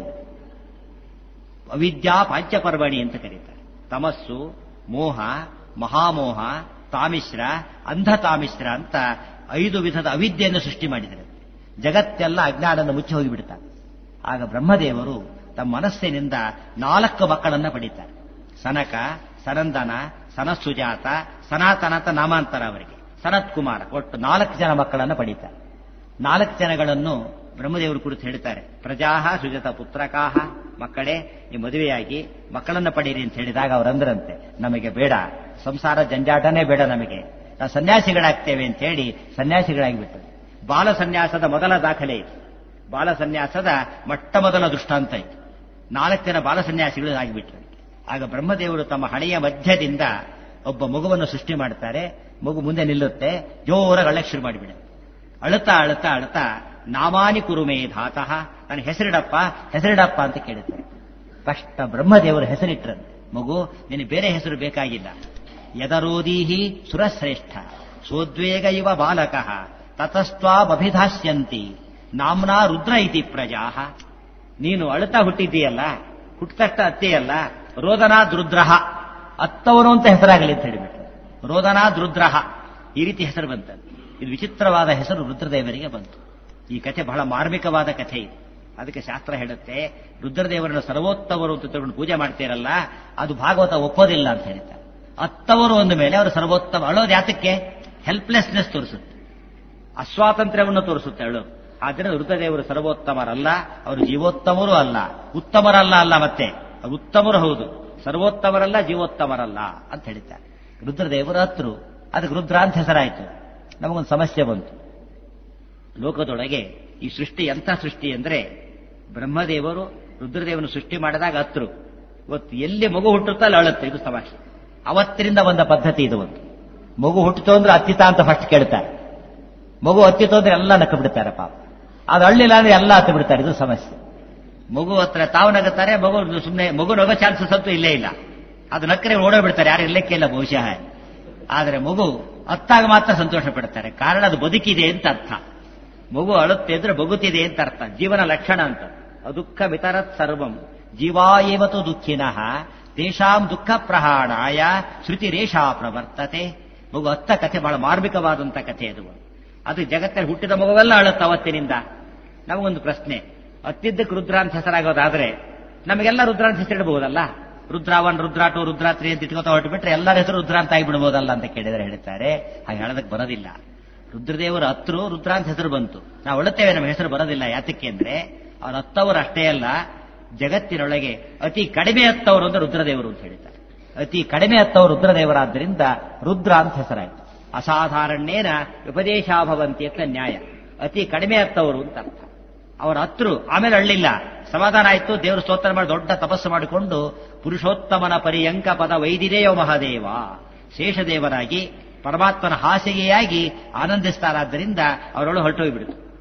ಅವಿದ್ಯಾ ಪಾಂಚಪರ್ವಣಿ ಅಂತ ಕರೀತಾರೆ ತಮಸ್ಸು ಮೋಹ ಮಹಾಮೋಹ ತಾಮಿಶ್ರ ಅಂಧತಾಮಿಶ್ರ ಅಂತ ಐದು ವಿಧದ ಅವಿದ್ಯೆಯನ್ನು ಸೃಷ್ಟಿ ಮಾಡಿದರೆ ಜಗತ್ತೆಲ್ಲ ಅಜ್ಞಾನದ ಮುಚ್ಚಿ ಹೋಗಿಬಿಡ್ತಾರೆ ಆಗ ಬ್ರಹ್ಮದೇವರು ತಮ್ಮ ಮನಸ್ಸಿನಿಂದ ನಾಲ್ಕು ಮಕ್ಕಳನ್ನ ಪಡೀತಾರೆ ಸನಕ ಸನಂದನ ಸನಸುಜಾತ ಸನಾತನ ಅಂತ ನಾಮಾಂತರ ಅವರಿಗೆ ಸನತ್ ಕುಮಾರ ಒಟ್ಟು ನಾಲ್ಕು ಜನ ಮಕ್ಕಳನ್ನ ಪಡೀತಾರೆ ನಾಲ್ಕು ಜನಗಳನ್ನು ಬ್ರಹ್ಮದೇವರು ಕುರಿತು ಹೇಳ್ತಾರೆ ಪ್ರಜಾಹ ಸುಜತ ಪುತ್ರಕಾಹ ಮಕ್ಕಳೇ ಈ ಮದುವೆಯಾಗಿ ಮಕ್ಕಳನ್ನ ಪಡೀರಿ ಅಂತ ಹೇಳಿದಾಗ ಅವರಂದ್ರಂತೆ ನಮಗೆ ಬೇಡ ಸಂಸಾರ ಜಂಜಾಟನೇ ಬೇಡ ನಮಗೆ ನಾವು ಸನ್ಯಾಸಿಗಳಾಗ್ತೇವೆ ಅಂತ ಹೇಳಿ ಸನ್ಯಾಸಿಗಳಾಗಿಬಿಟ್ಟು ಬಾಲ ಸನ್ಯಾಸದ ಮೊದಲ ದಾಖಲೆ ಇದು ಬಾಲ ಸನ್ಯಾಸದ ಮೊಟ್ಟ ಮೊದಲ ದೃಷ್ಟಾಂತ ಇದು ನಾಲ್ಕು ಜನ ಬಾಲ ಸನ್ಯಾಸಿಗಳು ಆಗಿಬಿಟ್ರು ಆಗ ಬ್ರಹ್ಮದೇವರು ತಮ್ಮ ಹಣೆಯ ಮಧ್ಯದಿಂದ ಒಬ್ಬ ಮಗುವನ್ನು ಸೃಷ್ಟಿ ಮಾಡ್ತಾರೆ ಮಗು ಮುಂದೆ ನಿಲ್ಲುತ್ತೆ ಜೋರಾಗಿ ಅಳ್ಳಕ್ಕೆ ಶುರು ಮಾಡಿಬಿಡುತ್ತೆ ಅಳುತ್ತಾ ಅಳುತ್ತಾ ಅಳುತ್ತಾ ನಾಮಾನಿ ಕುರುಮೇ ಧಾತಃ ನನ್ನ ಹೆಸರಿಡಪ್ಪ ಹೆಸರಿಡಪ್ಪ ಅಂತ ಕೇಳುತ್ತಾರೆ ಕಷ್ಟ ಬ್ರಹ್ಮದೇವರು ಹೆಸರಿಟ್ರಂತೆ ಮಗು ನಿನಗೆ ಬೇರೆ ಹೆಸರು ಬೇಕಾಗಿಲ್ಲ ಯದರೋದೀಹಿ ಸುರಶ್ರೇಷ್ಠ ಸೋದ್ವೇಗ ಇವ ಬಾಲಕಃ ತತಸ್ತ್ವಾಭಿಧಾಸ್ಯಂತಿ ನಾಮ್ನಾ ರುದ್ರ ಇತಿ ಪ್ರಜಾಹ ನೀನು ಅಳುತ್ತಾ ಹುಟ್ಟಿದ್ದೀಯಲ್ಲ ಹುಟ್ಟತಕ್ಕ ಅತ್ತೆಯಲ್ಲ ರೋದನಾದ್ ರುದ್ರಹ ಅತ್ತವನು ಅಂತ ಹೆಸರಾಗಲಿ ಅಂತ ಹೇಳಿಬಿಟ್ಟು ರೋದನಾದ್ ರುದ್ರಹ ಈ ರೀತಿ ಹೆಸರು ಬಂತಂತೆ ಇದು ವಿಚಿತ್ರವಾದ ಹೆಸರು ರುದ್ರದೇವರಿಗೆ ಬಂತು ಈ ಕಥೆ ಬಹಳ ಮಾರ್ಮಿಕವಾದ ಕಥೆ ಇದು ಅದಕ್ಕೆ ಶಾಸ್ತ್ರ ಹೇಳುತ್ತೆ ರುದ್ರದೇವರನ್ನು ಸರ್ವೋತ್ತಮರು ಅಂತ ತಗೊಂಡು ಪೂಜೆ ಮಾಡ್ತೀರಲ್ಲ ಅದು ಭಾಗವತ ಒಪ್ಪೋದಿಲ್ಲ ಅಂತ ಹೇಳ್ತಾರೆ ಅತ್ತವರು ಒಂದು ಮೇಲೆ ಅವರು ಸರ್ವೋತ್ತಮ ಅಳೋದು ಯಾತಕ್ಕೆ ಹೆಲ್ಪ್ಲೆಸ್ನೆಸ್ ತೋರಿಸುತ್ತೆ ಅಸ್ವಾತಂತ್ರ್ಯವನ್ನು ತೋರಿಸುತ್ತೆ ಅಳು ಆದ್ದರಿಂದ ರುದ್ರದೇವರು ಸರ್ವೋತ್ತಮರಲ್ಲ ಅವರು ಜೀವೋತ್ತಮರೂ ಅಲ್ಲ ಉತ್ತಮರಲ್ಲ ಅಲ್ಲ ಮತ್ತೆ ಅವರು ಉತ್ತಮರು ಹೌದು ಸರ್ವೋತ್ತಮರಲ್ಲ ಜೀವೋತ್ತಮರಲ್ಲ ಅಂತ ಹೇಳ್ತಾರೆ ರುದ್ರದೇವರು ಹತ್ರು ಅದಕ್ಕೆ ರುದ್ರ ಅಂತ ಹೆಸರಾಯಿತು ನಮಗೊಂದು ಸಮಸ್ಯೆ ಬಂತು ಲೋಕದೊಳಗೆ ಈ ಸೃಷ್ಟಿ ಎಂಥ ಸೃಷ್ಟಿ ಅಂದ್ರೆ ಬ್ರಹ್ಮದೇವರು ರುದ್ರದೇವನು ಸೃಷ್ಟಿ ಮಾಡಿದಾಗ ಹತ್ರು ಇವತ್ತು ಎಲ್ಲಿ ಮಗು ಹುಟ್ಟುತ್ತೋ ಅಲ್ಲಿ ಅಳುತ್ತೆ ಇದು ಸಮಸ್ಯೆ ಅವತ್ತಿನಿಂದ ಬಂದ ಪದ್ಧತಿ ಇದು ಒಂದು ಮಗು ಹುಟ್ಟಿತು ಅಂದ್ರೆ ಅತ್ತಿತ ಅಂತ ಫಸ್ಟ್ ಕೇಳ್ತಾರೆ ಮಗು ಹತ್ತಿತು ಅಂದ್ರೆ ಎಲ್ಲ ನಕ್ಕ ಬಿಡ್ತಾರೆ ಪಾಪ ಅದು ಅಳ್ಳಿಲ್ಲ ಅಂದ್ರೆ ಎಲ್ಲ ಹತ್ತು ಬಿಡ್ತಾರೆ ಇದು ಸಮಸ್ಯೆ ಮಗು ಹತ್ರ ತಾವು ನಗುತ್ತಾರೆ ಮಗು ಸುಮ್ಮನೆ ಮಗು ನಗೋ ಚಾನ್ಸಸ್ ಅಂತೂ ಇಲ್ಲೇ ಇಲ್ಲ ಅದು ನಕ್ಕರೆ ಓಡೋಗ್ಬಿಡ್ತಾರೆ ಯಾರು ಇರ್ಲಿಕ್ಕೆ ಇಲ್ಲ ಬಹುಶಃ ಆದರೆ ಮಗು ಅತ್ತಾಗ ಮಾತ್ರ ಸಂತೋಷ ಪಡ್ತಾರೆ ಕಾರಣ ಅದು ಬದುಕಿದೆ ಅಂತ ಅರ್ಥ ಮಗು ಅಳುತ್ತೆ ಅಂದ್ರೆ ಬಗುತ್ತಿದೆ ಅಂತ ಅರ್ಥ ಜೀವನ ಲಕ್ಷಣ ಅಂತ ಅದುಃಖ ವಿತರತ್ ಸರ್ವಂ ಜೀವಾಯೇವತು ದುಃಖಿನಃ ತೇಷಾಂ ದುಃಖ ಪ್ರಹಾಣಾಯ ಶ್ರುತಿ ರೇಷಾ ಪ್ರವರ್ತತೆ ಮಗು ಅತ್ತ ಕಥೆ ಬಹಳ ಮಾರ್ಮಿಕವಾದಂತ ಕಥೆ ಅದು ಅದು ಜಗತ್ತಲ್ಲಿ ಹುಟ್ಟಿದ ಮಗುವೆಲ್ಲ ಅಳುತ್ತೆ ಅವತ್ತಿನಿಂದ ನಮಗೊಂದು ಪ್ರಶ್ನೆ ಅತ್ತಿದ್ದಕ್ಕೆ ರುದ್ರ ಅಂತ ಹೆಸರಾಗೋದಾದ್ರೆ ನಮಗೆಲ್ಲ ರುದ್ರ ಅಂತ ಹೆಸರಿಡಬಹುದಲ್ಲ ರುದ್ರಾವನ್ ರುದ್ರಾಟು ರುದ್ರಾತ್ರಿ ಅಂತ ಇಟ್ಕೋತಾ ಹೊರಟುಬಿಟ್ರೆ ಎಲ್ಲರ ಹೆಸರು ರುದ್ರ ಅಂತ ಆಗಿಬಿಡ್ಬೋದಲ್ಲ ಅಂತ ಕೇಳಿದರೆ ಹೇಳ್ತಾರೆ ಹಾಗೆ ಹೇಳೋದಕ್ಕೆ ಬರೋದಿಲ್ಲ ರುದ್ರದೇವರ ಹತ್ರು ರುದ್ರ ಅಂತ ಹೆಸರು ಬಂತು ನಾವು ಅಳುತ್ತೇವೆ ನಮ್ಮ ಹೆಸರು ಬರೋದಿಲ್ಲ ಯಾತಕ್ಕೆ ಅಂದ್ರೆ ಅವ್ರ ಹತ್ತವರು ಅಷ್ಟೇ ಅಲ್ಲ ಜಗತ್ತಿನೊಳಗೆ ಅತಿ ಕಡಿಮೆ ಹತ್ತವರು ಅಂದ್ರೆ ರುದ್ರದೇವರು ಅಂತ ಹೇಳ್ತಾರೆ ಅತಿ ಕಡಿಮೆ ಹತ್ತವರು ರುದ್ರದೇವರಾದ್ದರಿಂದ ರುದ್ರ ಅಂತ ಹೆಸರಾಯ್ತು ಅಸಾಧಾರಣ್ಯೇನ ಉಪದೇಶಾಭವಂತಿ ಅಂತ ನ್ಯಾಯ ಅತಿ ಕಡಿಮೆ ಹತ್ತವರು ಅಂತ ಅರ್ಥ ಅವರ ಹತ್ರು ಆಮೇಲೆ ಅಳ್ಳಿಲ್ಲ ಸಮಾಧಾನ ಆಯ್ತು ದೇವರು ಸ್ತೋತ್ರ ಮಾಡಿ ದೊಡ್ಡ ತಪಸ್ಸು ಮಾಡಿಕೊಂಡು ಪುರುಷೋತ್ತಮನ ಪರ್ಯಂಕ ಪದ ವೈದಿರೇಯೋ ಮಹಾದೇವ ಶೇಷದೇವರಾಗಿ ಪರಮಾತ್ಮನ ಹಾಸಿಗೆಯಾಗಿ ಆನಂದಿಸ್ತಾರಾದ್ದರಿಂದ ಅವರೊಳು ಹೊರಟೋಗ್ಬಿಡ್ತು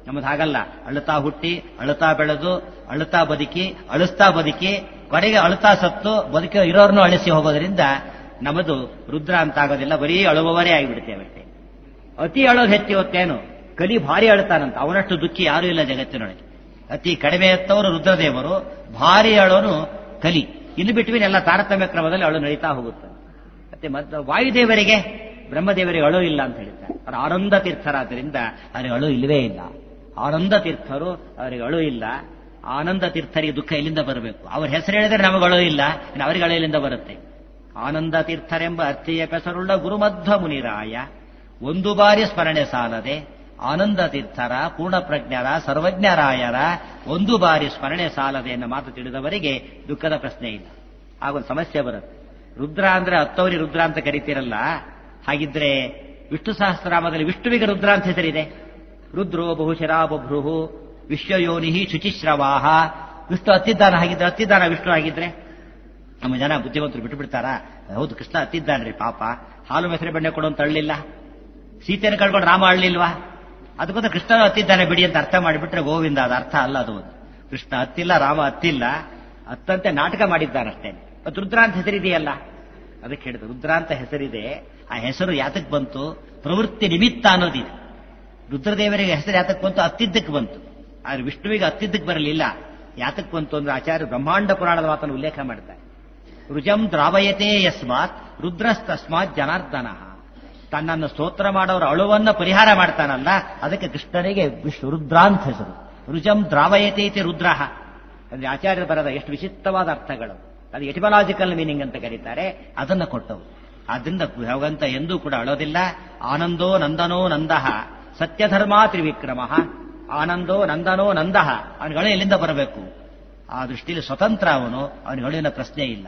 ನಮ್ಮದು ಹಾಗಲ್ಲ ಅಳುತ್ತಾ ಹುಟ್ಟಿ ಅಳುತ್ತಾ ಬೆಳೆದು ಅಳುತ್ತಾ ಬದುಕಿ ಅಳಿಸ್ತಾ ಬದುಕಿ ಕೊನೆಗೆ ಅಳುತ್ತಾ ಸತ್ತು ಬದುಕಿ ಇರೋರ್ನು ಅಳಿಸಿ ಹೋಗೋದ್ರಿಂದ ನಮ್ಮದು ರುದ್ರ ಅಂತ ಆಗೋದಿಲ್ಲ ಬರೀ ಅಳುವವರೇ ಆಗಿಬಿಡ್ತೇವೆ ಅಷ್ಟೇ ಅತಿ ಅಳೋದು ಹೆಚ್ಚಿ ಹೊತ್ತೇನು ಕಲಿ ಭಾರಿ ಅಳ್ತಾನಂತ ಅವನಷ್ಟು ದುಃಖಿ ಯಾರೂ ಇಲ್ಲ ಜಗತ್ತಿನೊಳಗೆ ಅತಿ ಕಡಿಮೆ ಎತ್ತವರು ರುದ್ರದೇವರು ಭಾರಿ ಅಳೋನು ಕಲಿ ಇನ್ನು ಬಿಟ್ವೀನ್ ಎಲ್ಲ ತಾರತಮ್ಯ ಕ್ರಮದಲ್ಲಿ ಅಳು ನಡೀತಾ ಹೋಗುತ್ತೆ ಮತ್ತೆ ಮತ್ತ ವಾಯುದೇವರಿಗೆ ಬ್ರಹ್ಮದೇವರಿಗೆ ಅಳು ಇಲ್ಲ ಅಂತ ಹೇಳ್ತಾರೆ ಅವರು ಆನಂದ ತೀರ್ಥರಾದ್ದರಿಂದ ಅವರಿಗೆ ಅಳು ಇಲ್ಲವೇ ಇಲ್ಲ ಆನಂದ ತೀರ್ಥರು ಅವರಿಗೆ ಅಳು ಇಲ್ಲ ಆನಂದ ತೀರ್ಥರಿಗೆ ದುಃಖ ಎಲ್ಲಿಂದ ಬರಬೇಕು ಅವ್ರ ಹೆಸರು ಹೇಳಿದ್ರೆ ನಮಗೆ ಅಳು ಇಲ್ಲ ಇನ್ನು ಅವರಿಗೆ ಅಳು ಎಲ್ಲಿಂದ ಬರುತ್ತೆ ಆನಂದ ತೀರ್ಥರೆಂಬ ಅರ್ಥೀಯ ಪೆಸರುಳ್ಳ ಗುರುಮಧ್ವ ಮುನಿರಾಯ ಒಂದು ಬಾರಿ ಸ್ಮರಣೆ ಸಾಲದೆ ಆನಂದ ತೀರ್ಥರ ಪೂರ್ಣ ಪ್ರಜ್ಞರ ಸರ್ವಜ್ಞರಾಯರ ಒಂದು ಬಾರಿ ಸ್ಮರಣೆ ಸಾಲದೆ ಎನ್ನ ಮಾತು ತಿಳಿದವರಿಗೆ ದುಃಖದ ಪ್ರಶ್ನೆ ಇಲ್ಲ ಆಗೊಂದು ಸಮಸ್ಯೆ ಬರುತ್ತೆ ರುದ್ರ ಅಂದ್ರೆ ಹತ್ತವರಿ ರುದ್ರ ಅಂತ ಕರಿತೀರಲ್ಲ ಹಾಗಿದ್ರೆ ವಿಷ್ಣು ಸಹಸ್ರನಾಮದಲ್ಲಿ ವಿಷ್ಣುವಿಗೆ ರುದ್ರ ಅಂತ ಹೆಸರಿದೆ ರುದ್ರೋ ಬಹುಶರಾ ಬಭ್ರುಹು ವಿಶ್ವಯೋನಿ ಶುಚಿಶ್ರವಾಹ ವಿಷ್ಣು ಹತ್ತಿದ್ದಾನ ಹಾಗಿದ್ರೆ ಹತ್ತಿದ್ದಾನ ವಿಷ್ಣು ಆಗಿದ್ರೆ ನಮ್ಮ ಜನ ಬುದ್ಧಿವಂತರು ಬಿಟ್ಟು ಬಿಡ್ತಾರಾ ಹೌದು ಕೃಷ್ಣ ಹತ್ತಿದ್ದಾನ್ರಿ ಪಾಪ ಹಾಲು ಮೊಸರೆ ಬೆಣ್ಣೆ ಕೊಡು ಅಂತ ಅಳ್ಳಿಲ್ಲ ಸೀತೆಯನ್ನು ಕಳ್ಕೊಂಡು ರಾಮ ಅಳ್ಳಿಲ್ವಾ ಅದಕ್ಕೋಸ್ಕರ ಕೃಷ್ಣ ಹತ್ತಿದ್ದಾನೆ ಬಿಡಿ ಅಂತ ಅರ್ಥ ಮಾಡಿಬಿಟ್ರೆ ಗೋವಿಂದ ಅದು ಅರ್ಥ ಅಲ್ಲ ಅದು ಒಂದು ಕೃಷ್ಣ ಹತ್ತಿಲ್ಲ ರಾಮ ಹತ್ತಿಲ್ಲ ಹತ್ತಂತೆ ನಾಟಕ ಮಾಡಿದ್ದಾನಷ್ಟೇ ಮತ್ತು ರುದ್ರ ಅಂತ ಹೆಸರಿದೆಯಲ್ಲ ಅದಕ್ಕೆ ಹೇಳಿದ್ರು ರುದ್ರ ಅಂತ ಹೆಸರಿದೆ ಆ ಹೆಸರು ಯಾತಕ್ ಬಂತು ಪ್ರವೃತ್ತಿ ನಿಮಿತ್ತ ಅನ್ನೋದಿದೆ ರುದ್ರದೇವರಿಗೆ ಹೆಸರು ಯಾತಕ್ ಬಂತು ಹತ್ತಿದ್ದಕ್ಕೆ ಬಂತು ಆದ್ರೆ ವಿಷ್ಣುವಿಗೆ ಹತ್ತಿದ್ದಕ್ಕೆ ಬರಲಿಲ್ಲ ಯಾತಕ್ ಬಂತು ಅಂದ್ರೆ ಆಚಾರ್ಯ ಬ್ರಹ್ಮಾಂಡ ಪುರಾಣದ ಮಾತನ್ನು ಉಲ್ಲೇಖ ಮಾಡ್ತಾರೆ ರುಜಂ ದ್ರಾವಯತೆ ಯಸ್ಮಾತ್ ರುದ್ರಸ್ತಸ್ಮಾತ್ ಜನಾರ್ದನ ತನ್ನನ್ನು ಸ್ತೋತ್ರ ಮಾಡೋರ ಅಳುವನ್ನ ಪರಿಹಾರ ಮಾಡ್ತಾನಲ್ಲ ಅದಕ್ಕೆ ಕೃಷ್ಣನಿಗೆ ವಿಷ್ಣು ರುದ್ರ ಅಂತ ಹೆಸರು ರುಜಂ ದ್ರಾವಯತೆ ಇತಿ ರುದ್ರ ಅಂದ್ರೆ ಆಚಾರ್ಯ ಬರದ ಎಷ್ಟು ವಿಚಿತ್ರವಾದ ಅರ್ಥಗಳು ಅದು ಎಟಿಮಲಾಜಿಕಲ್ ಮೀನಿಂಗ್ ಅಂತ ಕರೀತಾರೆ ಅದನ್ನ ಕೊಟ್ಟವು ಆದ್ರಿಂದ ಭಗವಂತ ಎಂದೂ ಕೂಡ ಅಳೋದಿಲ್ಲ ಆನಂದೋ ನಂದನೋ ನಂದಹ ಸತ್ಯಧರ್ಮ ತ್ರಿವಿಕ್ರಮ ಆನಂದೋ ನಂದನೋ ನಂದಹ ಅವನಿಗಳು ಎಲ್ಲಿಂದ ಬರಬೇಕು ಆ ದೃಷ್ಟಿಯಲ್ಲಿ ಸ್ವತಂತ್ರ ಅವನು ಅವನಿಗೆ ಅಳುವಿನ ಪ್ರಶ್ನೆ ಇಲ್ಲ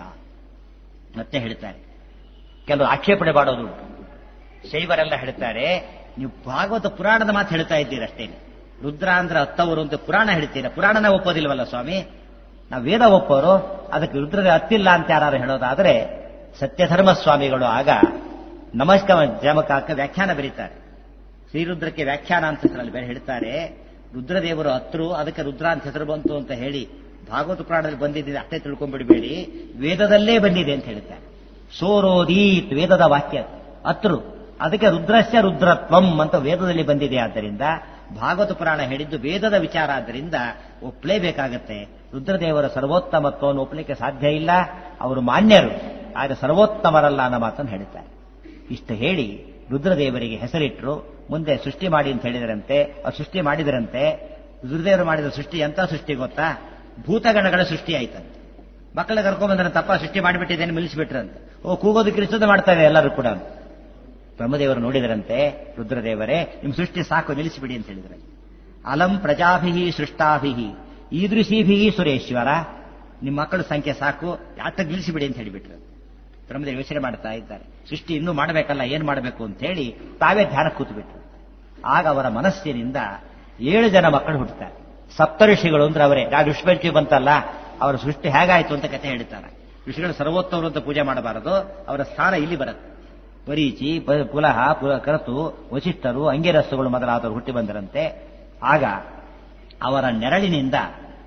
ಮತ್ತೆ ಹೇಳ್ತಾರೆ ಕೆಲವು ಆಕ್ಷೇಪಣೆ ಮಾಡೋದು ಉಂಟು ಶೈವರೆಲ್ಲ ಹೇಳ್ತಾರೆ ನೀವು ಭಾಗವತ ಪುರಾಣದ ಮಾತು ಹೇಳ್ತಾ ಇದ್ದೀರಿ ಅಷ್ಟೇ ರುದ್ರ ಅಂದ್ರೆ ಹತ್ತವರು ಅಂತ ಪುರಾಣ ಹೇಳ್ತೀರಾ ಪುರಾಣನ ಒಪ್ಪೋದಿಲ್ವಲ್ಲ ಸ್ವಾಮಿ ನಾವು ವೇದ ಒಪ್ಪೋರು ಅದಕ್ಕೆ ರುದ್ರದ ಹತ್ತಿಲ್ಲ ಅಂತ ಯಾರು ಹೇಳೋದಾದ್ರೆ ಸತ್ಯಧರ್ಮ ಸ್ವಾಮಿಗಳು ಆಗ ನಮಸ್ಕಾರ ಜಮಕಾಕ ವ್ಯಾಖ್ಯಾನ ಬರೀತಾರೆ ಶ್ರೀರುದ್ರಕ್ಕೆ ವ್ಯಾಖ್ಯಾನ ಅಂತ ಹೆಸರಲ್ಲಿ ಬೇರೆ ಹೇಳ್ತಾರೆ ರುದ್ರದೇವರು ಹತ್ರು ಅದಕ್ಕೆ ರುದ್ರ ಅಂತ ಹೆಸರು ಬಂತು ಅಂತ ಹೇಳಿ ಭಾಗವತ ಪುರಾಣದಲ್ಲಿ ಬಂದಿದ್ದೆ ಅಷ್ಟೇ ತಿಳ್ಕೊಂಡ್ಬಿಡಬೇಡಿ ವೇದದಲ್ಲೇ ಬಂದಿದೆ ಅಂತ ಹೇಳ್ತಾರೆ ಸೋರೋದೀತ್ ವೇದದ ವಾಕ್ಯ ಅತ್ರು ಅದಕ್ಕೆ ರುದ್ರಸ್ಯ ರುದ್ರತ್ವಂ ಅಂತ ವೇದದಲ್ಲಿ ಬಂದಿದೆ ಆದ್ದರಿಂದ ಭಾಗವತ ಪುರಾಣ ಹೇಳಿದ್ದು ವೇದದ ವಿಚಾರ ಆದ್ದರಿಂದ ಒಪ್ಪಲೇಬೇಕಾಗತ್ತೆ ರುದ್ರದೇವರ ಸರ್ವೋತ್ತಮತ್ವವನ್ನು ಒಪ್ಪಲಿಕ್ಕೆ ಸಾಧ್ಯ ಇಲ್ಲ ಅವರು ಮಾನ್ಯರು ಆದರೆ ಸರ್ವೋತ್ತಮರಲ್ಲ ಅನ್ನೋ ಮಾತನ್ನು ಹೇಳ್ತಾರೆ ಇಷ್ಟು ಹೇಳಿ ರುದ್ರದೇವರಿಗೆ ಹೆಸರಿಟ್ಟರು ಮುಂದೆ ಸೃಷ್ಟಿ ಮಾಡಿ ಅಂತ ಹೇಳಿದರಂತೆ ಅವ್ರು ಸೃಷ್ಟಿ ಮಾಡಿದರಂತೆ ರುದ್ರದೇವರು ಮಾಡಿದ ಸೃಷ್ಟಿ ಎಂತ ಸೃಷ್ಟಿ ಗೊತ್ತಾ ಭೂತಗಣಗಳ ಸೃಷ್ಟಿ ಆಯ್ತಂತೆ ಮಕ್ಕಳ ಕರ್ಕೊಂಡ್ಬಂದ್ರೆ ತಪ್ಪ ಸೃಷ್ಟಿ ಮಾಡಿಬಿಟ್ಟಿದ್ದೇನೆ ನಿಲ್ಲಿಸಿಬಿಟ್ರಂತೆ ಓ ಕೂಗೋದಕ್ಕೆ ಇರಿಸೋದು ಮಾಡ್ತಾರೆ ಎಲ್ಲರೂ ಕೂಡ ಬ್ರಹ್ಮದೇವರು ನೋಡಿದರಂತೆ ರುದ್ರದೇವರೇ ನಿಮ್ ಸೃಷ್ಟಿ ಸಾಕು ನಿಲ್ಲಿಸಿಬಿಡಿ ಅಂತ ಹೇಳಿದ್ರೆ ಅಲಂ ಪ್ರಜಾಭಿ ಸೃಷ್ಟಾಭಿ ಈದೃಶೀಭಿ ಸುರೇಶ್ವರ ನಿಮ್ಮ ಮಕ್ಕಳ ಸಂಖ್ಯೆ ಸಾಕು ಯಾತಕ್ಕೆ ನಿಲ್ಲಿಸಿಬಿಡಿ ಅಂತ ಹೇಳಿಬಿಟ್ರು ಬ್ರಹ್ಮದೇವರು ಯೋಚನೆ ಮಾಡ್ತಾ ಇದ್ದಾರೆ ಸೃಷ್ಟಿ ಇನ್ನೂ ಮಾಡಬೇಕಲ್ಲ ಏನ್ ಮಾಡಬೇಕು ಅಂತ ಹೇಳಿ ತಾವೇ ಧ್ಯಾನ ಕೂತ್ಬಿಟ್ರು ಆಗ ಅವರ ಮನಸ್ಸಿನಿಂದ ಏಳು ಜನ ಮಕ್ಕಳು ಹುಟ್ಟುತ್ತಾರೆ ಸಪ್ತಋಷಿಗಳು ಅಂದ್ರೆ ಅವರೇ ಯಾರು ಋಷಿಪಂಚಿ ಬಂತಲ್ಲ ಅವರ ಸೃಷ್ಟಿ ಹೇಗಾಯ್ತು ಅಂತ ಕಥೆ ಹೇಳ್ತಾರೆ ಋಷಿಗಳು ಸರ್ವೋತ್ತಮರು ಅಂತ ಪೂಜೆ ಮಾಡಬಾರದು ಅವರ ಸ್ಥಾನ ಇಲ್ಲಿ ಬರುತ್ತೆ ಪರೀಚಿ ಪುಲಹ ಪುಲ ಕರತು ವಶಿಷ್ಠರು ಅಂಗಿರಸ್ಸುಗಳು ಮೊದಲಾದವರು ಹುಟ್ಟಿ ಬಂದರಂತೆ ಆಗ ಅವರ ನೆರಳಿನಿಂದ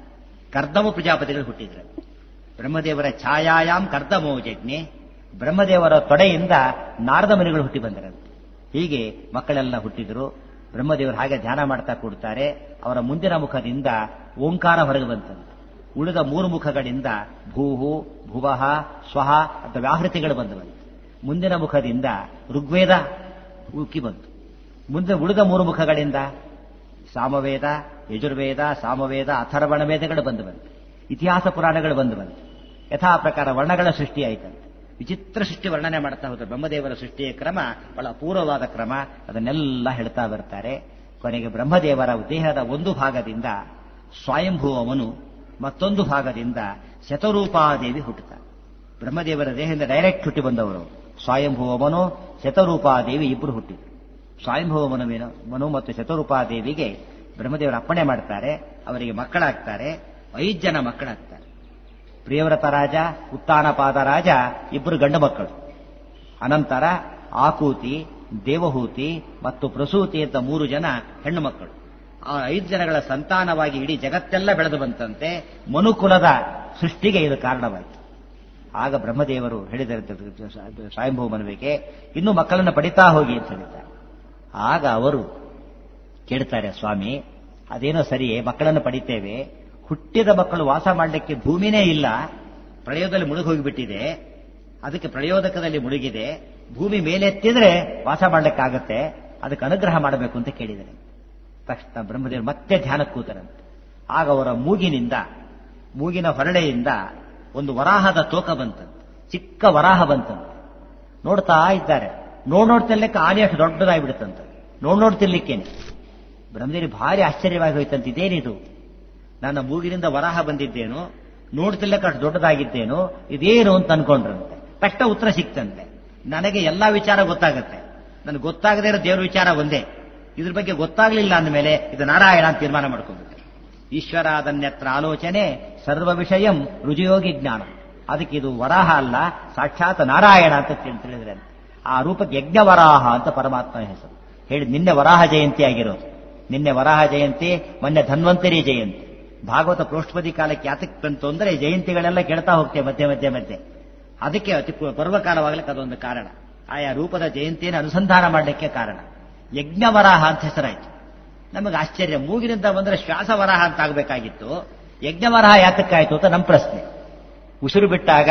ಕರ್ದಮ ಪ್ರಜಾಪತಿಗಳು ಹುಟ್ಟಿದ್ರು ಬ್ರಹ್ಮದೇವರ ಛಾಯಾಯಾಮ್ ಕರ್ದಮೋ ಜಜ್ಞೆ ಬ್ರಹ್ಮದೇವರ ತೊಡೆಯಿಂದ ನಾರದ ಮನಿಗಳು ಹುಟ್ಟಿ ಬಂದರಂತೆ ಹೀಗೆ ಮಕ್ಕಳೆಲ್ಲ ಹುಟ್ಟಿದ್ರು ಬ್ರಹ್ಮದೇವರು ಹಾಗೆ ಧ್ಯಾನ ಮಾಡ್ತಾ ಕೂಡ್ತಾರೆ ಅವರ ಮುಂದಿನ ಮುಖದಿಂದ ಓಂಕಾರ ಹೊರಗೆ ಬಂತಂತೆ ಉಳಿದ ಮೂರು ಮುಖಗಳಿಂದ ಭೂಹು ಭುವಃ ಸ್ವಹ ಅಂತ ವ್ಯಾಹೃತಿಗಳು ಬಂದವಂತೆ ಮುಂದಿನ ಮುಖದಿಂದ ಋಗ್ವೇದ ಉಕ್ಕಿ ಬಂತು ಮುಂದೆ ಉಳಿದ ಮೂರು ಮುಖಗಳಿಂದ ಸಾಮವೇದ ಯಜುರ್ವೇದ ಸಾಮವೇದ ಅಥರ್ವಣ ವೇದಗಳು ಬಂದು ಬಂತು ಇತಿಹಾಸ ಪುರಾಣಗಳು ಬಂದು ಬಂತು ಯಥಾ ಪ್ರಕಾರ ವರ್ಣಗಳ ಸೃಷ್ಟಿ ಆಯ್ತಂತೆ ವಿಚಿತ್ರ ಸೃಷ್ಟಿ ವರ್ಣನೆ ಮಾಡ್ತಾ ಹೋದ್ರೆ ಬ್ರಹ್ಮದೇವರ ಸೃಷ್ಟಿಯ ಕ್ರಮ ಬಹಳ ಅಪೂರ್ವವಾದ ಕ್ರಮ ಅದನ್ನೆಲ್ಲ ಹೇಳ್ತಾ ಬರ್ತಾರೆ ಕೊನೆಗೆ ಬ್ರಹ್ಮದೇವರ ದೇಹದ ಒಂದು ಭಾಗದಿಂದ ಸ್ವಯಂಭೂವಮನು ಮತ್ತೊಂದು ಭಾಗದಿಂದ ಶತರೂಪಾದೇವಿ ಹುಟ್ಟುತ್ತಾರೆ ಬ್ರಹ್ಮದೇವರ ದೇಹದಿಂದ ಡೈರೆಕ್ಟ್ ಹುಟ್ಟಿ ಬಂದವರು ಸ್ವಯಂಭೂವಮನು ಶತರೂಪಾದೇವಿ ಇಬ್ಬರು ಹುಟ್ಟಿದ್ರು ಸ್ವಯಂಭವ ಮನುವಿನ ಮನು ಮತ್ತು ಶತರೂಪಾದೇವಿಗೆ ಬ್ರಹ್ಮದೇವರು ಅಪ್ಪಣೆ ಮಾಡ್ತಾರೆ ಅವರಿಗೆ ಮಕ್ಕಳಾಗ್ತಾರೆ ಐದು ಜನ ಮಕ್ಕಳಾಗ್ತಾರೆ ಪ್ರಿಯವ್ರತ ರಾಜ ಉತ್ತಾನಪಾದ ರಾಜ ಇಬ್ಬರು ಗಂಡು ಮಕ್ಕಳು ಅನಂತರ ಆಕೂತಿ ದೇವಹೂತಿ ಮತ್ತು ಪ್ರಸೂತಿ ಅಂತ ಮೂರು ಜನ ಹೆಣ್ಣು ಮಕ್ಕಳು ಆ ಐದು ಜನಗಳ ಸಂತಾನವಾಗಿ ಇಡೀ ಜಗತ್ತೆಲ್ಲ ಬೆಳೆದು ಬಂತಂತೆ ಮನುಕುಲದ ಸೃಷ್ಟಿಗೆ ಇದು ಕಾರಣವಾಯಿತು ಆಗ ಬ್ರಹ್ಮದೇವರು ಹೇಳಿದಂತೆ ಸ್ವಯಂಭೂ ಮನುವಿಗೆ ಇನ್ನೂ ಮಕ್ಕಳನ್ನು ಪಡಿತಾ ಹೋಗಿ ಅಂತ ಹೇಳಿದ್ದಾರೆ ಆಗ ಅವರು ಕೇಳ್ತಾರೆ ಸ್ವಾಮಿ ಅದೇನೋ ಸರಿಯೇ ಮಕ್ಕಳನ್ನು ಪಡಿತೇವೆ ಹುಟ್ಟಿದ ಮಕ್ಕಳು ವಾಸ ಮಾಡಲಿಕ್ಕೆ ಭೂಮಿನೇ ಇಲ್ಲ ಪ್ರಳಯದಲ್ಲಿ ಮುಳುಗಿ ಹೋಗಿಬಿಟ್ಟಿದೆ ಅದಕ್ಕೆ ಪ್ರಯೋದಕದಲ್ಲಿ ಮುಳುಗಿದೆ ಭೂಮಿ ಮೇಲೆತ್ತಿದ್ರೆ ವಾಸ ಮಾಡಲಿಕ್ಕಾಗತ್ತೆ ಅದಕ್ಕೆ ಅನುಗ್ರಹ ಮಾಡಬೇಕು ಅಂತ ಕೇಳಿದರೆ ತಕ್ಷಣ ಬ್ರಹ್ಮದೇವರು ಮತ್ತೆ ಧ್ಯಾನ ಕೂತರಂತೆ ಆಗ ಅವರ ಮೂಗಿನಿಂದ ಮೂಗಿನ ಹೊರಳೆಯಿಂದ ಒಂದು ವರಾಹದ ತೋಕ ಬಂತಂತೆ ಚಿಕ್ಕ ವರಾಹ ಬಂತಂತೆ ನೋಡ್ತಾ ಇದ್ದಾರೆ ನೋಡ್ ನೋಡ್ತಿರ್ಲಿಕ್ಕೆ ಆನೆ ಅಷ್ಟು ದೊಡ್ಡದಾಗ್ಬಿಡುತ್ತಂತೆ ನೋಡ್ ನೋಡ್ತಿರ್ಲಿಕ್ಕೇನೆ ಬ್ರಹ್ಮದೇವಿ ಭಾರಿ ಆಶ್ಚರ್ಯವಾಗಿ ಹೋಯ್ತಂತೆ ಇದೇನಿದು ನನ್ನ ಮೂಗಿನಿಂದ ವರಾಹ ಬಂದಿದ್ದೇನು ನೋಡ್ತಿರ್ಲಿಕ್ಕೆ ಅಷ್ಟು ದೊಡ್ಡದಾಗಿದ್ದೇನು ಇದೇನು ಅಂತ ಅನ್ಕೊಂಡ್ರಂತೆ ತಕ್ಷಣ ಉತ್ತರ ಸಿಕ್ತಂತೆ ನನಗೆ ಎಲ್ಲಾ ವಿಚಾರ ಗೊತ್ತಾಗುತ್ತೆ ನನಗೆ ಗೊತ್ತಾಗದೇ ಇರೋ ದೇವ್ರ ವಿಚಾರ ಒಂದೇ ಇದ್ರ ಬಗ್ಗೆ ಗೊತ್ತಾಗ್ಲಿಲ್ಲ ಅಂದಮೇಲೆ ಇದು ನಾರಾಯಣ ಅಂತ ತೀರ್ಮಾನ ಮಾಡ್ಕೊಂಡ್ಬಿಟ್ಟೆ ಈಶ್ವರಾದನ್ಯತ್ರ ಆಲೋಚನೆ ಸರ್ವ ವಿಷಯಂ ರುಜಿಯೋಗಿ ಜ್ಞಾನ ಅದಕ್ಕೆ ಇದು ವರಾಹ ಅಲ್ಲ ಸಾಕ್ಷಾತ್ ನಾರಾಯಣ ಅಂತ ತಿಳ್- ತಿಳಿದ್ರೆ ಆ ರೂಪಕ್ಕೆ ಯಜ್ಞವರಾಹ ಅಂತ ಪರಮಾತ್ಮ ಹೆಸರು ಹೇಳಿ ನಿನ್ನೆ ವರಾಹ ಜಯಂತಿ ಆಗಿರೋದು ನಿನ್ನೆ ವರಾಹ ಜಯಂತಿ ಮೊನ್ನೆ ಧನ್ವಂತರಿ ಜಯಂತಿ ಭಾಗವತ ಪ್ರೋಷ್ಠಪದಿ ಕಾಲಕ್ಕೆ ಯಾತಕ್ಕೆ ಬಂತು ಅಂದ್ರೆ ಜಯಂತಿಗಳೆಲ್ಲ ಕೇಳ್ತಾ ಹೋಗ್ತೇವೆ ಮಧ್ಯೆ ಮಧ್ಯೆ ಮಧ್ಯೆ ಅದಕ್ಕೆ ಅತಿ ಪೂ- ಪರ್ವಕಾಲವಾಗಲಿಕ್ಕೆ ಅದೊಂದು ಕಾರಣ ಆಯಾ ರೂಪದ ಜಯಂತಿಯನ್ನು ಅನುಸಂಧಾನ ಮಾಡಲಿಕ್ಕೆ ಕಾರಣ ಯಜ್ಞವರಾಹ ಅಂತ ಹೆಸರಾಯಿತು ನಮಗೆ ಆಶ್ಚರ್ಯ ಮೂಗಿನಿಂದ ಬಂದ್ರೆ ಶ್ವಾಸವರಾಹ ಅಂತ ಆಗಬೇಕಾಗಿತ್ತು ಯಜ್ಞವರಾಹ ಯಾತಕ್ಕಾಯ್ತು ಅಂತ ನಮ್ಮ ಪ್ರಶ್ನೆ ಉಸಿರು ಬಿಟ್ಟಾಗ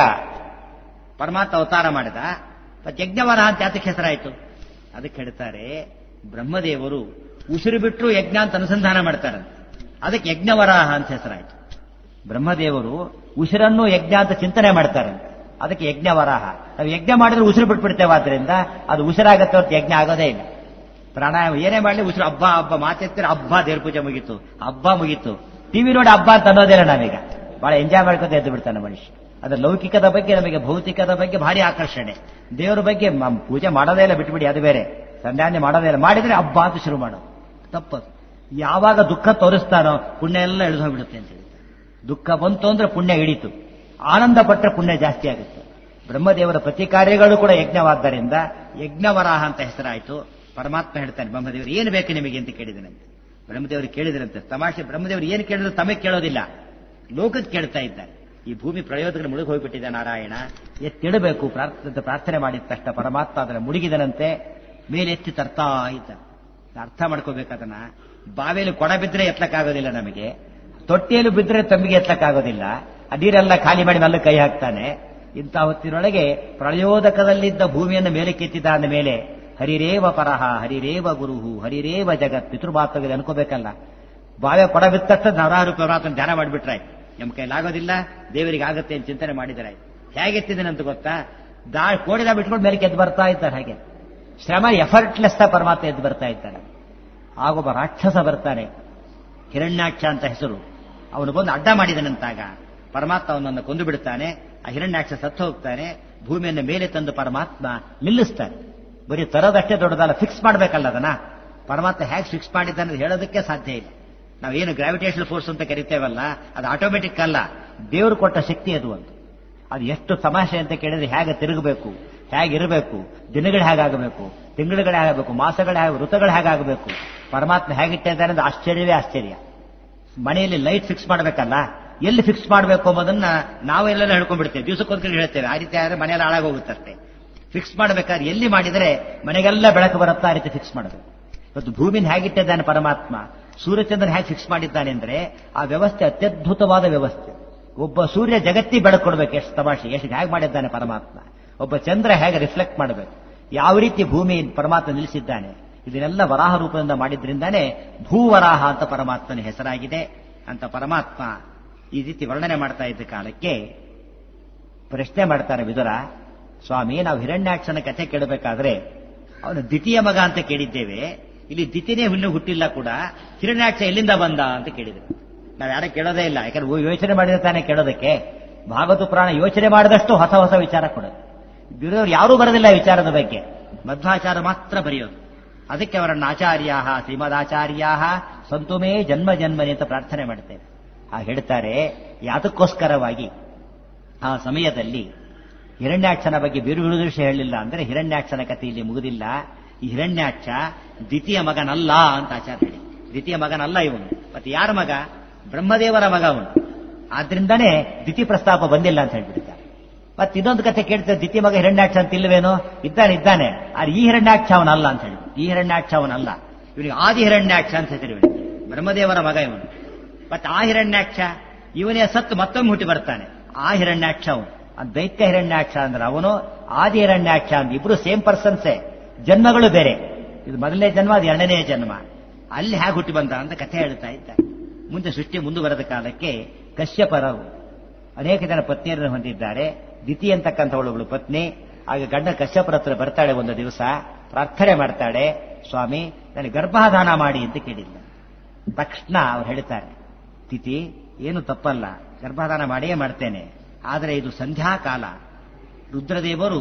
ಪರಮಾತ್ಮ ಅವತಾರ ಮಾಡಿದ ಮತ್ತೆ ಯಜ್ಞವರಾಹ ಅಂತ ಯಾತಕ್ಕೆ ಹೆಸರಾಯಿತು ಅದಕ್ಕೆ ಹೇಳ್ತಾರೆ ಬ್ರಹ್ಮದೇವರು ಉಸಿರು ಬಿಟ್ಟರು ಯಜ್ಞ ಅಂತ ಅನುಸಂಧಾನ ಮಾಡ್ತಾರಂತೆ ಅದಕ್ಕೆ ಯಜ್ಞವರಾಹ ಅಂತ ಹೆಸರಾಯಿತು ಬ್ರಹ್ಮದೇವರು ಉಸಿರನ್ನು ಯಜ್ಞ ಅಂತ ಚಿಂತನೆ ಮಾಡ್ತಾರೆ ಅದಕ್ಕೆ ಯಜ್ಞವರಾಹ ನಾವು ಯಜ್ಞ ಮಾಡಿದ್ರೆ ಉಸಿರು ಬಿಟ್ಬಿಡ್ತೇವೆ ಆದ್ರಿಂದ ಅದು ಉಸಿರಾಗತ್ತೆ ಹೊರತು ಯಜ್ಞ ಆಗೋದೇ ಇಲ್ಲ ಪ್ರಾಣಾಯಾಮ ಏನೇ ಮಾಡಲಿ ಉಸಿರು ಹಬ್ಬ ಹಬ್ಬ ಮಾತೆತ್ತಿರ ಹಬ್ಬ ದೇವ್ರ ಪೂಜೆ ಮುಗೀತು ಹಬ್ಬ ಮುಗೀತು ಟಿವಿ ನೋಡಿ ಹಬ್ಬ ಅಂತ ಅನ್ನೋದಿಲ್ಲ ನಾವೀಗ ಬಹಳ ಎಂಜಾಯ್ ಮಾಡ್ಕೊತ ಎದ್ದು ಬಿಡ್ತಾನೆ ಮನುಷ್ಯ ಅದ್ರ ಲೌಕಿಕದ ಬಗ್ಗೆ ನಮಗೆ ಭೌತಿಕದ ಬಗ್ಗೆ ಭಾರಿ ಆಕರ್ಷಣೆ ದೇವರ ಬಗ್ಗೆ ಮ- ಪೂಜೆ ಮಾಡೋದೇ ಇಲ್ಲ ಬಿಟ್ಬಿಡಿ ಅದು ಬೇರೆ ಸಂಧ್ಯಾನೆ ಮಾಡೋದೇ ಇಲ್ಲ ಮಾಡಿದ್ರೆ ಹಬ್ಬ ಅಂತ ಶುರು ಮಾಡೋದು ತಪ್ಪದು ಯಾವಾಗ ದುಃಖ ತೋರಿಸ್ತಾನೋ ಪುಣ್ಯ ಎಲ್ಲ ಇಳಿದು ಹೋಗ್ಬಿಡುತ್ತೆ ಅಂತ ಹೇಳ್ತಾರೆ ದುಃಖ ಬಂತು ಅಂದ್ರೆ ಪುಣ್ಯ ಇಡೀತು ಆನಂದ ಪಟ್ಟರೆ ಪುಣ್ಯ ಜಾಸ್ತಿ ಆಗುತ್ತೆ ಬ್ರಹ್ಮದೇವರ ಪ್ರತಿ ಕಾರ್ಯಗಳು ಕೂಡ ಯಜ್ಞವಾದ್ದರಿಂದ ಯಜ್ಞವರಾಹ ಅಂತ ಹೆಸರಾಯಿತು ಪರಮಾತ್ಮ ಹೇಳ್ತಾನೆ ಬ್ರಹ್ಮದೇವರು ಏನು ಬೇಕು ನಿಮಗೆ ಅಂತ ಕೇಳಿದನಂತೆ ಬ್ರಹ್ಮದೇವರು ಕೇಳಿದ್ರಂತೆ ತಮಾಷೆ ಬ್ರಹ್ಮದೇವರು ಏನು ಕೇಳಿದ್ರು ತಮಗೆ ಕೇಳೋದಿಲ್ಲ ಲೋಕಕ್ಕೆ ಕೇಳ್ತಾ ಇದ್ದಾರೆ ಈ ಭೂಮಿ ಪ್ರಯೋಜನ ಮುಳುಗಿ ಹೋಗ್ಬಿಟ್ಟಿದೆ ನಾರಾಯಣ ಎತ್ತಿಡಬೇಕು ಪ್ರಾರ್ಥನೆ ಪ್ರಾರ್ಥನೆ ಮಾಡಿದ ತಕ್ಷಣ ಪರಮಾತ್ಮ ಅದರ ಮುಳುಗಿದನಂತೆ ಮೇಲೆ ಎತ್ತಿ ತರ್ತಾ ಇದ್ದ ಅರ್ಥ ಮಾಡ್ಕೋಬೇಕದನ್ನ ಬಾವಿಯಲ್ಲಿ ಕೊಡ ಬಿದ್ರೆ ಎತ್ತಕ್ಕಾಗೋದಿಲ್ಲ ನಮಗೆ ತೊಟ್ಟಿಯಲ್ಲಿ ಬಿದ್ರೆ ತಮ್ಮಿಗೆ ಎತ್ತಕ್ಕಾಗೋದಿಲ್ಲ ಆ ನೀರೆಲ್ಲ ಖಾಲಿ ಮಾಡಿ ಮೇಲೆ ಕೈ ಹಾಕ್ತಾನೆ ಇಂಥ ಹೊತ್ತಿನೊಳಗೆ ಪ್ರಳಯೋದಕದಲ್ಲಿದ್ದ ಭೂಮಿಯನ್ನು ಮೇಲೆ ಕೆತ್ತಿದ ಅಂದ ಮೇಲೆ ಹರಿರೇವ ಪರಹ ಹರಿರೇವ ಗುರುಹು ಹರಿರೇವ ಜಗತ್ ಪಿತೃಮಾತವಿದೆ ಅನ್ಕೋಬೇಕಲ್ಲ ಬಾವೆ ಕೊಡ ಬಿದ್ದ ತಕ್ಷಣ ನವರಾರು ಪರಮಾತ್ಮ ಧ್ಯಾನ ಮಾಡಿಬಿಟ್ರೆ ನಮ್ಮ ಕೈಲಾಗೋದಿಲ್ಲ ದೇವರಿಗೆ ಆಗತ್ತೆ ಅಂತ ಚಿಂತನೆ ಮಾಡಿದರೆ ಹೇಗೆತ್ತಿದ್ದೇನೆ ಗೊತ್ತಾ ದಾ ಕೋಡಿದ ಬಿಟ್ಕೊಂಡು ಮೇಲೆ ಎದ್ದು ಬರ್ತಾ ಇದ್ದಾರೆ ಹಾಗೆ ಶ್ರಮ ಎಫರ್ಟ್ಲೆಸ್ ಪರಮಾತ್ಮ ಎದ್ದು ಬರ್ತಾ ಇದ್ದಾನೆ ಆಗೊಬ್ಬ ರಾಕ್ಷಸ ಬರ್ತಾನೆ ಹಿರಣ್ಯಾಕ್ಷ ಅಂತ ಹೆಸರು ಅವನು ಬಂದು ಅಡ್ಡ ಮಾಡಿದನಂತಾಗ ಪರಮಾತ್ಮ ಅವನನ್ನು ಕೊಂದು ಬಿಡುತ್ತಾನೆ ಆ ಹಿರಣ್ಯಾಕ್ಷ ಸತ್ತು ಹೋಗ್ತಾನೆ ಭೂಮಿಯನ್ನು ಮೇಲೆ ತಂದು ಪರಮಾತ್ಮ ನಿಲ್ಲಿಸ್ತಾನೆ ಬರೀ ತರೋದಷ್ಟೇ ದೊಡ್ಡದಲ್ಲ ಫಿಕ್ಸ್ ಮಾಡಬೇಕಲ್ಲ ಅದನ್ನ ಪರಮಾತ್ಮ ಹೇಗೆ ಫಿಕ್ಸ್ ಮಾಡಿದ್ದಾನೆ ಅಂತ ಹೇಳೋದಕ್ಕೆ ಸಾಧ್ಯ ಇಲ್ಲ ನಾವೇನು ಗ್ರಾವಿಟೇಷನ್ ಫೋರ್ಸ್ ಅಂತ ಕರಿತೇವಲ್ಲ ಅದು ಆಟೋಮೆಟಿಕ್ ಅಲ್ಲ ದೇವರು ಕೊಟ್ಟ ಶಕ್ತಿ ಅದು ಒಂದು ಅದು ಎಷ್ಟು ತಮಾಷೆ ಅಂತ ಕೇಳಿದ್ರೆ ಹೇಗೆ ತಿರುಗಬೇಕು ಹೇಗಿರಬೇಕು ದಿನಗಳು ಹೇಗಾಗಬೇಕು ತಿಂಗಳುಗಳು ಹೇಗಾಗಬೇಕು ಮಾಸಗಳು ಹೇಗೆ ಋತುಗಳು ಹೇಗಾಗಬೇಕು ಪರಮಾತ್ಮ ಹೇಗಿಟ್ಟಿದ್ದಾನೆ ಅದು ಆಶ್ಚರ್ಯವೇ ಆಶ್ಚರ್ಯ ಮನೆಯಲ್ಲಿ ಲೈಟ್ ಫಿಕ್ಸ್ ಮಾಡಬೇಕಲ್ಲ ಎಲ್ಲಿ ಫಿಕ್ಸ್ ಮಾಡಬೇಕು ಅನ್ನೋದನ್ನ ನಾವೆಲ್ಲ ಹೇಳ್ಕೊಂಡ್ಬಿಡ್ತೇವೆ ದಿವಸಕ್ಕೊಂದ್ಕಡೆ ಹೇಳ್ತೇವೆ ಆ ರೀತಿ ಆದ್ರೆ ಮನೆಯಲ್ಲಿ ಹಾಳಾಗೋಗುತ್ತಷ್ಟೇ ಫಿಕ್ಸ್ ಮಾಡಬೇಕಾದ್ರೆ ಎಲ್ಲಿ ಮಾಡಿದರೆ ಮನೆಗೆಲ್ಲ ಬೆಳಕು ಬರುತ್ತಾ ಆ ರೀತಿ ಫಿಕ್ಸ್ ಮಾಡಬೇಕು ಇವತ್ತು ಭೂಮಿನ ಹೇಗಿಟ್ಟಿದ್ದಾನೆ ಪರಮಾತ್ಮ ಸೂರ್ಯಚಂದ್ರನ್ ಹೇಗೆ ಫಿಕ್ಸ್ ಮಾಡಿದ್ದಾನೆ ಅಂದ್ರೆ ಆ ವ್ಯವಸ್ಥೆ ಅತ್ಯದ್ಭುತವಾದ ವ್ಯವಸ್ಥೆ ಒಬ್ಬ ಸೂರ್ಯ ಜಗತ್ತಿ ಬೆಳಕು ಕೊಡಬೇಕು ಎಷ್ಟು ತಮಾಷೆ ಎಷ್ಟು ಹೇಗೆ ಮಾಡಿದ್ದಾನೆ ಪರಮಾತ್ಮ ಒಬ್ಬ ಚಂದ್ರ ಹೇಗೆ ರಿಫ್ಲೆಕ್ಟ್ ಮಾಡಬೇಕು ಯಾವ ರೀತಿ ಭೂಮಿ ಪರಮಾತ್ಮ ನಿಲ್ಲಿಸಿದ್ದಾನೆ ಇದನ್ನೆಲ್ಲ ವರಾಹ ರೂಪದಿಂದ ಮಾಡಿದ್ರಿಂದಾನೇ ಭೂವರಾಹ ಅಂತ ಪರಮಾತ್ಮನ ಹೆಸರಾಗಿದೆ ಅಂತ ಪರಮಾತ್ಮ ಈ ರೀತಿ ವರ್ಣನೆ ಮಾಡ್ತಾ ಇದ್ದ ಕಾಲಕ್ಕೆ ಪ್ರಶ್ನೆ ಮಾಡ್ತಾರೆ ವಿದುರ ಸ್ವಾಮಿ ನಾವು ಹಿರಣ್ಯಾಕ್ಷನ ಕಥೆ ಕೇಳಬೇಕಾದ್ರೆ ಅವನು ದ್ವಿತೀಯ ಮಗ ಅಂತ ಕೇಳಿದ್ದೇವೆ ಇಲ್ಲಿ ದ್ವಿತೀಯನೇ ಹುಲ್ಲು ಹುಟ್ಟಿಲ್ಲ ಕೂಡ ಹಿರಣ್ಯಾಕ್ಷ ಎಲ್ಲಿಂದ ಬಂದ ಅಂತ ಕೇಳಿದ್ರು ನಾವ್ ಯಾರ ಕೇಳೋದೇ ಇಲ್ಲ ಯಾಕಂದ್ರೆ ಯೋಚನೆ ಮಾಡಿದ್ರೆ ತಾನೇ ಕೇಳೋದಕ್ಕೆ ಭಾಗವತ ಪುರಾಣ ಯೋಚನೆ ಮಾಡಿದಷ್ಟು ಹೊಸ ಹೊಸ ವಿಚಾರ ಕೊಡೋದು ಬೇರೆಯವರು ಯಾರೂ ಬರೋದಿಲ್ಲ ಈ ವಿಚಾರದ ಬಗ್ಗೆ ಮಧ್ವಾಚಾರ ಮಾತ್ರ ಬರೆಯೋದು ಅದಕ್ಕೆ ಅವರನ್ನು ಆಚಾರ್ಯ ಶ್ರೀಮದಾಚಾರ್ಯ ಸಂತುಮೇ ಜನ್ಮ ಜನ್ಮನಿ ಅಂತ ಪ್ರಾರ್ಥನೆ ಮಾಡ್ತೇವೆ ಆ ಹೇಳ್ತಾರೆ ಯಾತಕ್ಕೋಸ್ಕರವಾಗಿ ಆ ಸಮಯದಲ್ಲಿ ಹಿರಣ್ಯಾಕ್ಷನ ಬಗ್ಗೆ ಬಿರು ಬಿರು ವಿಷಯ ಹೇಳಿಲ್ಲ ಅಂದ್ರೆ ಹಿರಣ್ಯಾಕ್ಷನ ಕಥೆ ಇಲ್ಲಿ ಮುಗುದಿಲ್ಲ ಈ ಹಿರಣ್ಯಾಕ್ಷ ದ್ವಿತೀಯ ಮಗನಲ್ಲ ಅಂತ ಆಚಾರ್ಯ ಹೇಳಿ ದ್ವಿತೀಯ ಮಗನಲ್ಲ ಇವನು ಮತ್ತೆ ಯಾರ ಮಗ ಬ್ರಹ್ಮದೇವರ ಮಗ ಅವನು ಆದ್ರಿಂದಾನೇ ದ್ವಿತೀಯ ಪ್ರಸ್ತಾಪ ಬಂದಿಲ್ಲ ಅಂತ ಹೇಳ್ಬಿಡ್ತಾರೆ ಮತ್ತೆ ಇನ್ನೊಂದು ಕಥೆ ಕೇಳ್ತಾರೆ ದ್ವಿತೀಯ ಮಗ ಹಿರಣ್ಯಾಕ್ಷ ಅಂತ ಇಲ್ವೇನೋ ಇದ್ದಾನೆ ಇದ್ದಾನೆ ಆದ್ರೆ ಈ ಹಿರಣ್ಯಾಕ್ಷ ಅವನಲ್ಲ ಅಂತ ಹೇಳಿ ಈ ಹಿರಣ್ಯಾಕ್ಷ ಅವನಲ್ಲ ಇವನಿಗೆ ಆದಿ ಹಿರಣ್ಯಾಕ್ಷ ಅಂತ ಹೆಸರು ಇವನಿಗೆ ಬ್ರಹ್ಮದೇವರ ಮಗ ಇವನು ಮತ್ತೆ ಆ ಹಿರಣ್ಯಾಕ್ಷ ಇವನೇ ಸತ್ತು ಮತ್ತೊಮ್ಮೆ ಹುಟ್ಟಿ ಬರ್ತಾನೆ ಆ ಹಿರಣ್ಯಾಕ್ಷ ಅವನು ಆ ದೈತ್ಯ ಹಿರಣ್ಯಾಕ್ಷ ಅಂದ್ರೆ ಅವನು ಆದಿ ಹಿರಣ್ಯಾಕ್ಷ ಅಂತ ಇಬ್ರು ಸೇಮ್ ಪರ್ಸನ್ಸೇ ಜನ್ಮಗಳು ಬೇರೆ ಇದು ಮೊದಲನೇ ಜನ್ಮ ಅದು ಎರಡನೇ ಜನ್ಮ ಅಲ್ಲಿ ಹೇಗೆ ಹುಟ್ಟಿ ಬಂದ ಅಂತ ಕಥೆ ಹೇಳ್ತಾ ಇದ್ದಾರೆ ಮುಂದೆ ಸೃಷ್ಟಿ ಮುಂದುವರೆದ ಕಾಲಕ್ಕೆ ಕಶ್ಯಪರರು ಅನೇಕ ಜನ ಪತ್ನಿಯರನ್ನು ಹೊಂದಿದ್ದಾರೆ ದಿತಿ ಅಂತಕ್ಕಂಥವಳು ಪತ್ನಿ ಆಗ ಗಂಡ ಕಶ್ಯಪರ ಹತ್ರ ಬರ್ತಾಳೆ ಒಂದು ದಿವಸ ಪ್ರಾರ್ಥನೆ ಮಾಡ್ತಾಳೆ ಸ್ವಾಮಿ ನನಗೆ ಗರ್ಭಾಧಾನ ಮಾಡಿ ಅಂತ ಕೇಳಿಲ್ಲ ತಕ್ಷಣ ಅವ್ರು ಹೇಳ್ತಾರೆ ತಿಥಿ ಏನು ತಪ್ಪಲ್ಲ ಗರ್ಭಾಧಾನ ಮಾಡಿಯೇ ಮಾಡ್ತೇನೆ ಆದರೆ ಇದು ಸಂಧ್ಯಾಕಾಲ ರುದ್ರದೇವರು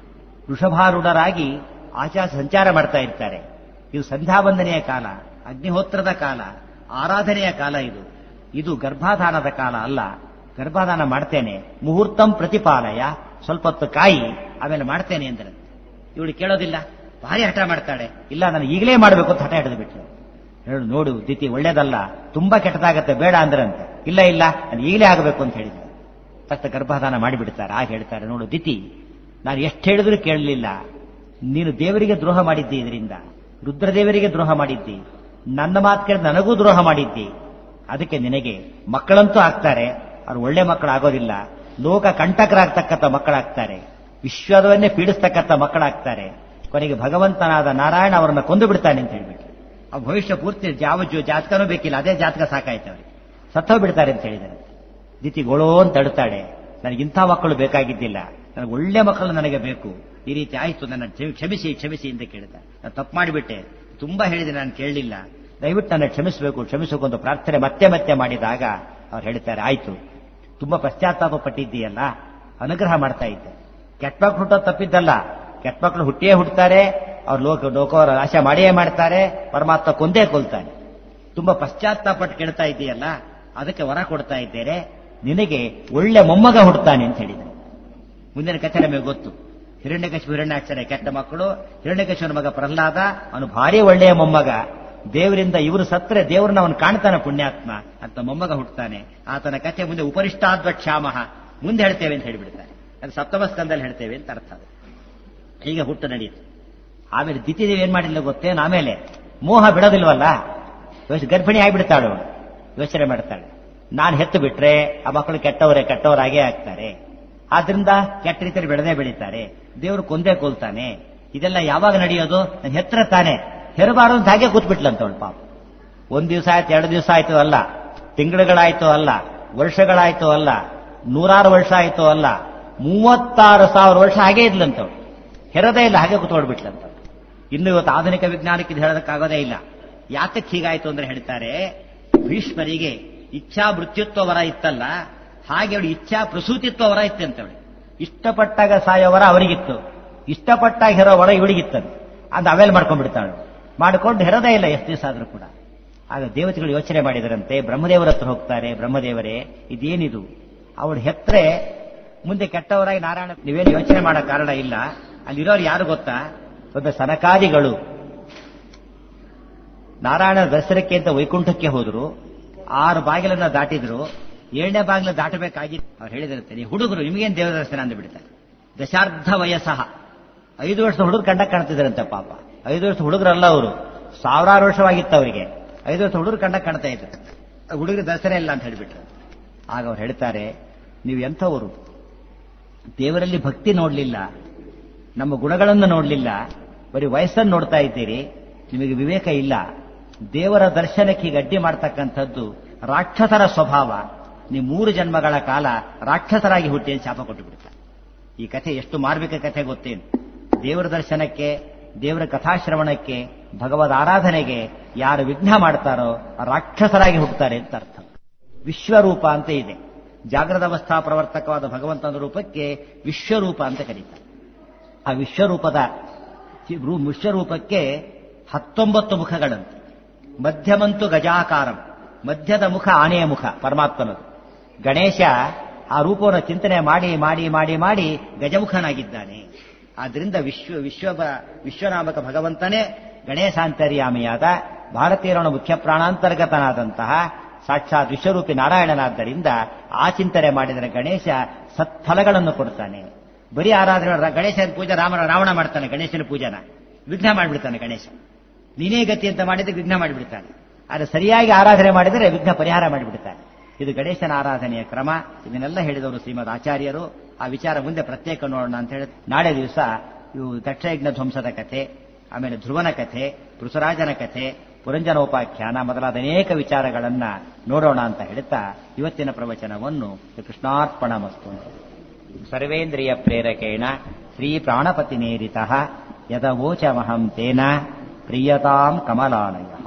ವೃಷಭಾರೂಢರಾಗಿ ಆಚಾರ ಸಂಚಾರ ಮಾಡ್ತಾ ಇರ್ತಾರೆ ಇದು ಸಂಧ್ಯಾವಂದನೆಯ ಕಾಲ ಅಗ್ನಿಹೋತ್ರದ ಕಾಲ ಆರಾಧನೆಯ ಕಾಲ ಇದು ಇದು ಗರ್ಭಾಧಾನದ ಕಾಲ ಅಲ್ಲ ಗರ್ಭಾಧಾನ ಮಾಡ್ತೇನೆ ಮುಹೂರ್ತಂ ಪ್ರತಿಪಾಲಯ ಸ್ವಲ್ಪ ಹೊತ್ತು ಕಾಯಿ ಆಮೇಲೆ ಮಾಡ್ತೇನೆ ಅಂದ್ರೆ ಇವಳು ಕೇಳೋದಿಲ್ಲ ಭಾರಿ ಹಠ ಮಾಡ್ತಾಳೆ ಇಲ್ಲ ನಾನು ಈಗಲೇ ಮಾಡಬೇಕು ಅಂತ ಹಠ ಹಿಡಿದು ಬಿಟ್ರು ಹೇಳು ನೋಡು ದಿತಿ ಒಳ್ಳೇದಲ್ಲ ತುಂಬಾ ಕೆಟ್ಟದಾಗತ್ತೆ ಬೇಡ ಅಂದ್ರಂತೆ ಇಲ್ಲ ಇಲ್ಲ ನಾನು ಈಗಲೇ ಆಗಬೇಕು ಅಂತ ಹೇಳಿದ್ರು ತಕ್ಷಣ ಗರ್ಭಾಧಾನ ಮಾಡಿಬಿಡ್ತಾರೆ ಆಗ ಹೇಳ್ತಾರೆ ನೋಡು ದಿತಿ ನಾನು ಎಷ್ಟು ಹೇಳಿದ್ರು ಕೇಳಲಿಲ್ಲ ನೀನು ದೇವರಿಗೆ ದ್ರೋಹ ಮಾಡಿದ್ದಿ ಇದರಿಂದ ರುದ್ರದೇವರಿಗೆ ದ್ರೋಹ ಮಾಡಿದ್ದಿ ನನ್ನ ಮಾತು ಕೇಳಿದ ನನಗೂ ದ್ರೋಹ ಮಾಡಿದ್ದಿ ಅದಕ್ಕೆ ನಿನಗೆ ಮಕ್ಕಳಂತೂ ಆಗ್ತಾರೆ ಅವ್ರು ಒಳ್ಳೆ ಮಕ್ಕಳು ಆಗೋದಿಲ್ಲ ಲೋಕ ಕಂಟಕರಾಗ್ತಕ್ಕಂಥ ಮಕ್ಕಳಾಗ್ತಾರೆ ವಿಶ್ವದವನ್ನೇ ಪೀಡಿಸ್ತಕ್ಕಂಥ ಮಕ್ಕಳಾಗ್ತಾರೆ ಕೊನೆಗೆ ಭಗವಂತನಾದ ನಾರಾಯಣ ಅವರನ್ನ ಕೊಂದು ಬಿಡ್ತಾನೆ ಅಂತ ಹೇಳ್ಬಿಟ್ಟು ಆ ಭವಿಷ್ಯ ಪೂರ್ತಿ ಯಾವ ಜೋ ಜಾತಕನೂ ಬೇಕಿಲ್ಲ ಅದೇ ಜಾತಕ ಸಾಕಾಯ್ತು ಅವ್ರಿಗೆ ಸತ್ತೋ ಬಿಡ್ತಾರೆ ಅಂತ ಹೇಳಿದ್ದಾರೆ ದಿತಿಗೊಳೋ ಅಂತ ಅಡುತ್ತಾಳೆ ನನಗೆ ಇಂಥ ಮಕ್ಕಳು ಬೇಕಾಗಿದ್ದಿಲ್ಲ ನನಗೆ ಒಳ್ಳೆ ಮಕ್ಕಳು ನನಗೆ ಬೇಕು ಈ ರೀತಿ ಆಯ್ತು ನನ್ನ ಕ್ಷಮಿಸಿ ಕ್ಷಮಿಸಿ ಅಂತ ಕೇಳಿದ ನಾನು ತಪ್ಪು ಮಾಡಿಬಿಟ್ಟೆ ತುಂಬಾ ಹೇಳಿದೆ ನಾನು ಕೇಳಲಿಲ್ಲ ದಯವಿಟ್ಟು ನನ್ನ ಕ್ಷಮಿಸಬೇಕು ಕ್ಷಮಿಸಬೇಕು ಅಂತ ಪ್ರಾರ್ಥನೆ ಮತ್ತೆ ಮತ್ತೆ ಮಾಡಿದಾಗ ಅವ್ರು ಹೇಳ್ತಾರೆ ಆಯ್ತು ತುಂಬಾ ಪಶ್ಚಾತ್ತಾಪ ಪಟ್ಟಿದ್ದೀಯಲ್ಲ ಅನುಗ್ರಹ ಮಾಡ್ತಾ ಇದ್ದೆ ಕೆಟ್ಟ ಮಕ್ಕಳು ಹುಟ್ಟೋದು ತಪ್ಪಿದ್ದಲ್ಲ ಕೆಟ್ಟ ಮಕ್ಕಳು ಹುಟ್ಟಿಯೇ ಹುಟ್ಟುತ್ತಾರೆ ಅವ್ರು ಲೋಕ ಲೋಕವರ ಆಶೆ ಮಾಡಿಯೇ ಮಾಡ್ತಾರೆ ಪರಮಾತ್ಮ ಕೊಂದೇ ಕೊಲ್ತಾನೆ ತುಂಬಾ ಪಶ್ಚಾತ್ತಾಪಟ್ಟು ಕೇಳ್ತಾ ಇದ್ದೀಯಲ್ಲ ಅದಕ್ಕೆ ವರ ಕೊಡ್ತಾ ಇದ್ದೇನೆ ನಿನಗೆ ಒಳ್ಳೆ ಮೊಮ್ಮಗ ಹುಡ್ತಾನೆ ಅಂತ ಹೇಳಿದೆ ಮುಂದಿನ ಕಥೆ ನಮಗೆ ಗೊತ್ತು ಹಿರಣ್ಯಕಶಿಪು ಹಿರಣ್ಯಾಕ್ಷರ ಕೆಟ್ಟ ಮಕ್ಕಳು ಹಿರಣ್ಯಕಶಿವನ ಮಗ ಪ್ರಹ್ಲಾದ ಅವನು ಭಾರಿ ಒಳ್ಳೆಯ ಮೊಮ್ಮಗ ದೇವರಿಂದ ಇವರು ಸತ್ತರೆ ದೇವರನ್ನ ಅವನು ಕಾಣ್ತಾನೆ ಪುಣ್ಯಾತ್ಮ ಅಂತ ಮೊಮ್ಮಗ ಹುಟ್ಟುತ್ತಾನೆ ಆತನ ಕಥೆ ಮುಂದೆ ಉಪರಿಷ್ಟಾದ್ವ ಕ್ಷಾಮಹ ಮುಂದೆ ಹೇಳ್ತೇವೆ ಅಂತ ಹೇಳಿಬಿಡ್ತಾರೆ ಅದು ಸಪ್ತಮ ಸ್ಕಂದಲ್ಲಿ ಹೇಳ್ತೇವೆ ಅಂತ ಅರ್ಥ ಅದು ಹೀಗೆ ಹುಟ್ಟು ನಡೆಯಿತು ಆಮೇಲೆ ದಿತಿದೇವಿ ಏನ್ ಮಾಡಿಲ್ಲ ಗೊತ್ತೇನು ಆಮೇಲೆ ಮೋಹ ಬಿಡೋದಿಲ್ವಲ್ಲ ಯೋಚನೆ ಗರ್ಭಿಣಿ ಆಗಿಬಿಡ್ತಾಳು ಅವಳು ಯೋಚನೆ ಮಾಡ್ತಾಳೆ ನಾನು ಹೆತ್ತು ಬಿಟ್ರೆ ಆ ಮಕ್ಕಳು ಕೆಟ್ಟವರೇ ಕೆಟ್ಟವರಾಗೇ ಆಗ್ತಾರೆ ಆದ್ರಿಂದ ಕೆಟ್ಟ ರೀತಿಯಲ್ಲಿ ಬೆಳೆದೇ ಬೆಳೀತಾರೆ ದೇವರು ಕೊಂದೇ ಕೊಲ್ತಾನೆ ಇದೆಲ್ಲ ಯಾವಾಗ ನಡೆಯೋದು ನನ್ನ ಹೆತ್ರ ತಾನೆ ಹೆರಬಾರದು ಅಂತ ಹಾಗೆ ಕೂತ್ಬಿಟ್ಲಂತವಳು ಪಾಪ ಒಂದ್ ದಿವಸ ಆಯ್ತು ಎರಡು ದಿವಸ ಆಯ್ತು ಅಲ್ಲ ತಿಂಗಳುಗಳಾಯ್ತು ಅಲ್ಲ ವರ್ಷಗಳಾಯ್ತು ಅಲ್ಲ ನೂರಾರು ವರ್ಷ ಆಯ್ತು ಅಲ್ಲ ಮೂವತ್ತಾರು ಸಾವಿರ ವರ್ಷ ಹಾಗೆ ಇದ್ಲಂತವಳು ಹೆರದೇ ಇಲ್ಲ ಹಾಗೆ ಕೂತ್ಕೊಳ್ಬಿಟ್ಲಂತ ಇನ್ನು ಇವತ್ತು ಆಧುನಿಕ ವಿಜ್ಞಾನಕ್ಕೆ ಇದು ಹೇಳೋದಕ್ಕಾಗೋದೇ ಇಲ್ಲ ಯಾತಕ್ಕೆ ಹೀಗಾಯ್ತು ಅಂದ್ರೆ ಹೇಳ್ತಾರೆ ಭೀಷ್ಮರಿಗೆ ಇಚ್ಛಾ ಮೃತ್ಯುತ್ವ ವರ ಇತ್ತಲ್ಲ ಹಾಗೆ ಅವಳು ಇಚ್ಛಾ ಪ್ರಸೂತಿತ್ವ ವರ ಇತ್ತಂತವಳು ಇಷ್ಟಪಟ್ಟಾಗ ಸಾಯೋ ವರ ಅವರಿಗಿತ್ತು ಇಷ್ಟಪಟ್ಟಾಗ ಹೆರೋ ವರ ಇವಳಿಗಿತ್ತಂತೆ ಅದು ಅವೇಲ್ ಮಾಡ್ಕೊಂಡ್ಬಿಡ್ತಾಳು ಮಾಡಿಕೊಂಡು ಹೆರದೇ ಇಲ್ಲ ಎಷ್ಟು ದಿವಸ ಆದ್ರೂ ಕೂಡ ಆಗ ದೇವತೆಗಳು ಯೋಚನೆ ಮಾಡಿದರಂತೆ ಬ್ರಹ್ಮದೇವರ ಹತ್ರ ಹೋಗ್ತಾರೆ ಬ್ರಹ್ಮದೇವರೇ ಇದೇನಿದು ಅವಳು ಹೆತ್ರೆ ಮುಂದೆ ಕೆಟ್ಟವರಾಗಿ ನಾರಾಯಣ ನೀವೇನು ಯೋಚನೆ ಮಾಡೋ ಕಾರಣ ಇಲ್ಲ ಅಲ್ಲಿರೋರು ಯಾರು ಗೊತ್ತಾ ಒಂದು ಸನಕಾದಿಗಳು ನಾರಾಯಣ ದರ್ಶನಕ್ಕೆ ಅಂತ ವೈಕುಂಠಕ್ಕೆ ಹೋದ್ರು ಆರು ಬಾಗಿಲನ್ನ ದಾಟಿದ್ರು ಏಳನೇ ಬಾಗಿಲು ದಾಟಬೇಕಾಗಿತ್ತು ಅವ್ರು ಹೇಳಿದಿರುತ್ತೆ ನೀವು ಹುಡುಗರು ನಿಮಗೇನು ದೇವ ದರ್ಶನ ಅಂದು ಬಿಡ್ತಾರೆ ದಶಾರ್ಧ ವಯಸ್ಸಹ ಐದು ವರ್ಷದ ಹುಡುಗರು ಕಂಡ ಕಾಣ್ತಿದ್ರಂತೆ ಪಾಪ ಐದು ವರ್ಷದ ಹುಡುಗರಲ್ಲ ಅವರು ಸಾವಿರಾರು ವರ್ಷವಾಗಿತ್ತು ಅವರಿಗೆ ಐದು ವರ್ಷದ ಹುಡುಗರು ಕಂಡ ಕಾಣ್ತಾ ಇದ್ರು ಹುಡುಗರ ದರ್ಶನ ಇಲ್ಲ ಅಂತ ಹೇಳಿಬಿಟ್ರು ಆಗ ಅವ್ರು ಹೇಳ್ತಾರೆ ನೀವು ಎಂಥವರು ದೇವರಲ್ಲಿ ಭಕ್ತಿ ನೋಡಲಿಲ್ಲ ನಮ್ಮ ಗುಣಗಳನ್ನು ನೋಡಲಿಲ್ಲ ಬರೀ ವಯಸ್ಸನ್ನು ನೋಡ್ತಾ ಇದ್ದೀರಿ ನಿಮಗೆ ವಿವೇಕ ಇಲ್ಲ ದೇವರ ದರ್ಶನಕ್ಕೆ ಈಗ ಅಡ್ಡಿ ಮಾಡ್ತಕ್ಕಂಥದ್ದು ರಾಕ್ಷಸರ ಸ್ವಭಾವ ನೀವು ಮೂರು ಜನ್ಮಗಳ ಕಾಲ ರಾಕ್ಷಸರಾಗಿ ಹುಟ್ಟಿ ಅಂತ ಶಾಪ ಕೊಟ್ಟು ಬಿಡ್ತಾರೆ ಈ ಕಥೆ ಎಷ್ಟು ಮಾರ್ಮಿಕ ಕಥೆ ಗೊತ್ತೇನು ದೇವರ ದರ್ಶನಕ್ಕೆ ದೇವರ ಕಥಾಶ್ರವಣಕ್ಕೆ ಭಗವದ್ ಆರಾಧನೆಗೆ ಯಾರು ವಿಘ್ನ ಮಾಡ್ತಾರೋ ರಾಕ್ಷಸರಾಗಿ ಹುಟ್ಟುತ್ತಾರೆ ಅಂತ ಅರ್ಥ ವಿಶ್ವರೂಪ ಅಂತ ಇದೆ ಜಾಗೃತ ಅವಸ್ಥಾ ಪ್ರವರ್ತಕವಾದ ಭಗವಂತನ ರೂಪಕ್ಕೆ ವಿಶ್ವರೂಪ ಅಂತ ಕರೀತಾರೆ ಆ ವಿಶ್ವರೂಪದ ವಿಶ್ವರೂಪಕ್ಕೆ ಹತ್ತೊಂಬತ್ತು ಮುಖಗಳಂತೆ ಮಧ್ಯಮಂತು ಗಜಾಕಾರಂ ಮಧ್ಯದ ಮುಖ ಆನೆಯ ಮುಖ ಪರಮಾತ್ಮನದು ಗಣೇಶ ಆ ರೂಪವನ್ನು ಚಿಂತನೆ ಮಾಡಿ ಮಾಡಿ ಮಾಡಿ ಮಾಡಿ ಗಜಮುಖನಾಗಿದ್ದಾನೆ ಆದ್ರಿಂದ ವಿಶ್ವ ವಿಶ್ವ ವಿಶ್ವನಾಮಕ ಭಗವಂತನೇ ಗಣೇಶಾಂತರ್ಯಾಮಿಯಾದ ಭಾರತೀಯರಣ ಮುಖ್ಯ ಪ್ರಾಣಾಂತರ್ಗತನಾದಂತಹ ಸಾಕ್ಷಾತ್ ವಿಶ್ವರೂಪಿ ನಾರಾಯಣನಾದ್ದರಿಂದ ಆ ಚಿಂತನೆ ಮಾಡಿದರೆ ಗಣೇಶ ಸತ್ಫಲಗಳನ್ನು ಕೊಡ್ತಾನೆ ಬರೀ ಆರಾಧನೆ ಗಣೇಶನ ಪೂಜೆ ರಾಮನ ರಾವಣ ಮಾಡ್ತಾನೆ ಗಣೇಶನ ಪೂಜೆನ ವಿಘ್ನ ಮಾಡಿಬಿಡ್ತಾನೆ ಗಣೇಶ ನೀನೇ ಗತಿ ಅಂತ ಮಾಡಿದ್ರೆ ವಿಘ್ನ ಮಾಡಿಬಿಡ್ತಾನೆ ಆದರೆ ಸರಿಯಾಗಿ ಆರಾಧನೆ ಮಾಡಿದರೆ ವಿಘ್ನ ಪರಿಹಾರ ಮಾಡಿಬಿಡ್ತಾನೆ ಇದು ಗಣೇಶನ ಆರಾಧನೆಯ ಕ್ರಮ ಇದನ್ನೆಲ್ಲ ಹೇಳಿದವರು ಶ್ರೀಮದ್ ಆಚಾರ್ಯರು ಆ ವಿಚಾರ ಮುಂದೆ ಪ್ರತ್ಯೇಕ ನೋಡೋಣ ಅಂತ ಹೇಳಿ ನಾಳೆ ದಿವಸ ಇವು ದಕ್ಷಯಜ್ಞ ಧ್ವಂಸದ ಕಥೆ ಆಮೇಲೆ ಧ್ರುವನ ಕಥೆ ಪೃಥುರಾಜನ ಕಥೆ ಪುರಂಜನೋಪಾಖ್ಯಾನ ಮೊದಲಾದ ಅನೇಕ ವಿಚಾರಗಳನ್ನ ನೋಡೋಣ ಅಂತ ಹೇಳ್ತಾ ಇವತ್ತಿನ ಪ್ರವಚನವನ್ನು ಕೃಷ್ಣಾರ್ಪಣ ಮಸ್ತು ಸರ್ವೇಂದ್ರಿಯ ಪ್ರೇರಕೇಣ ಶ್ರೀ ಪ್ರಾಣಪತಿ ನೇರಿತ ಯದವೋಚಮಹಂ ತೇನ ಪ್ರಿಯತಾಂ ಕಮಲಾಲಯ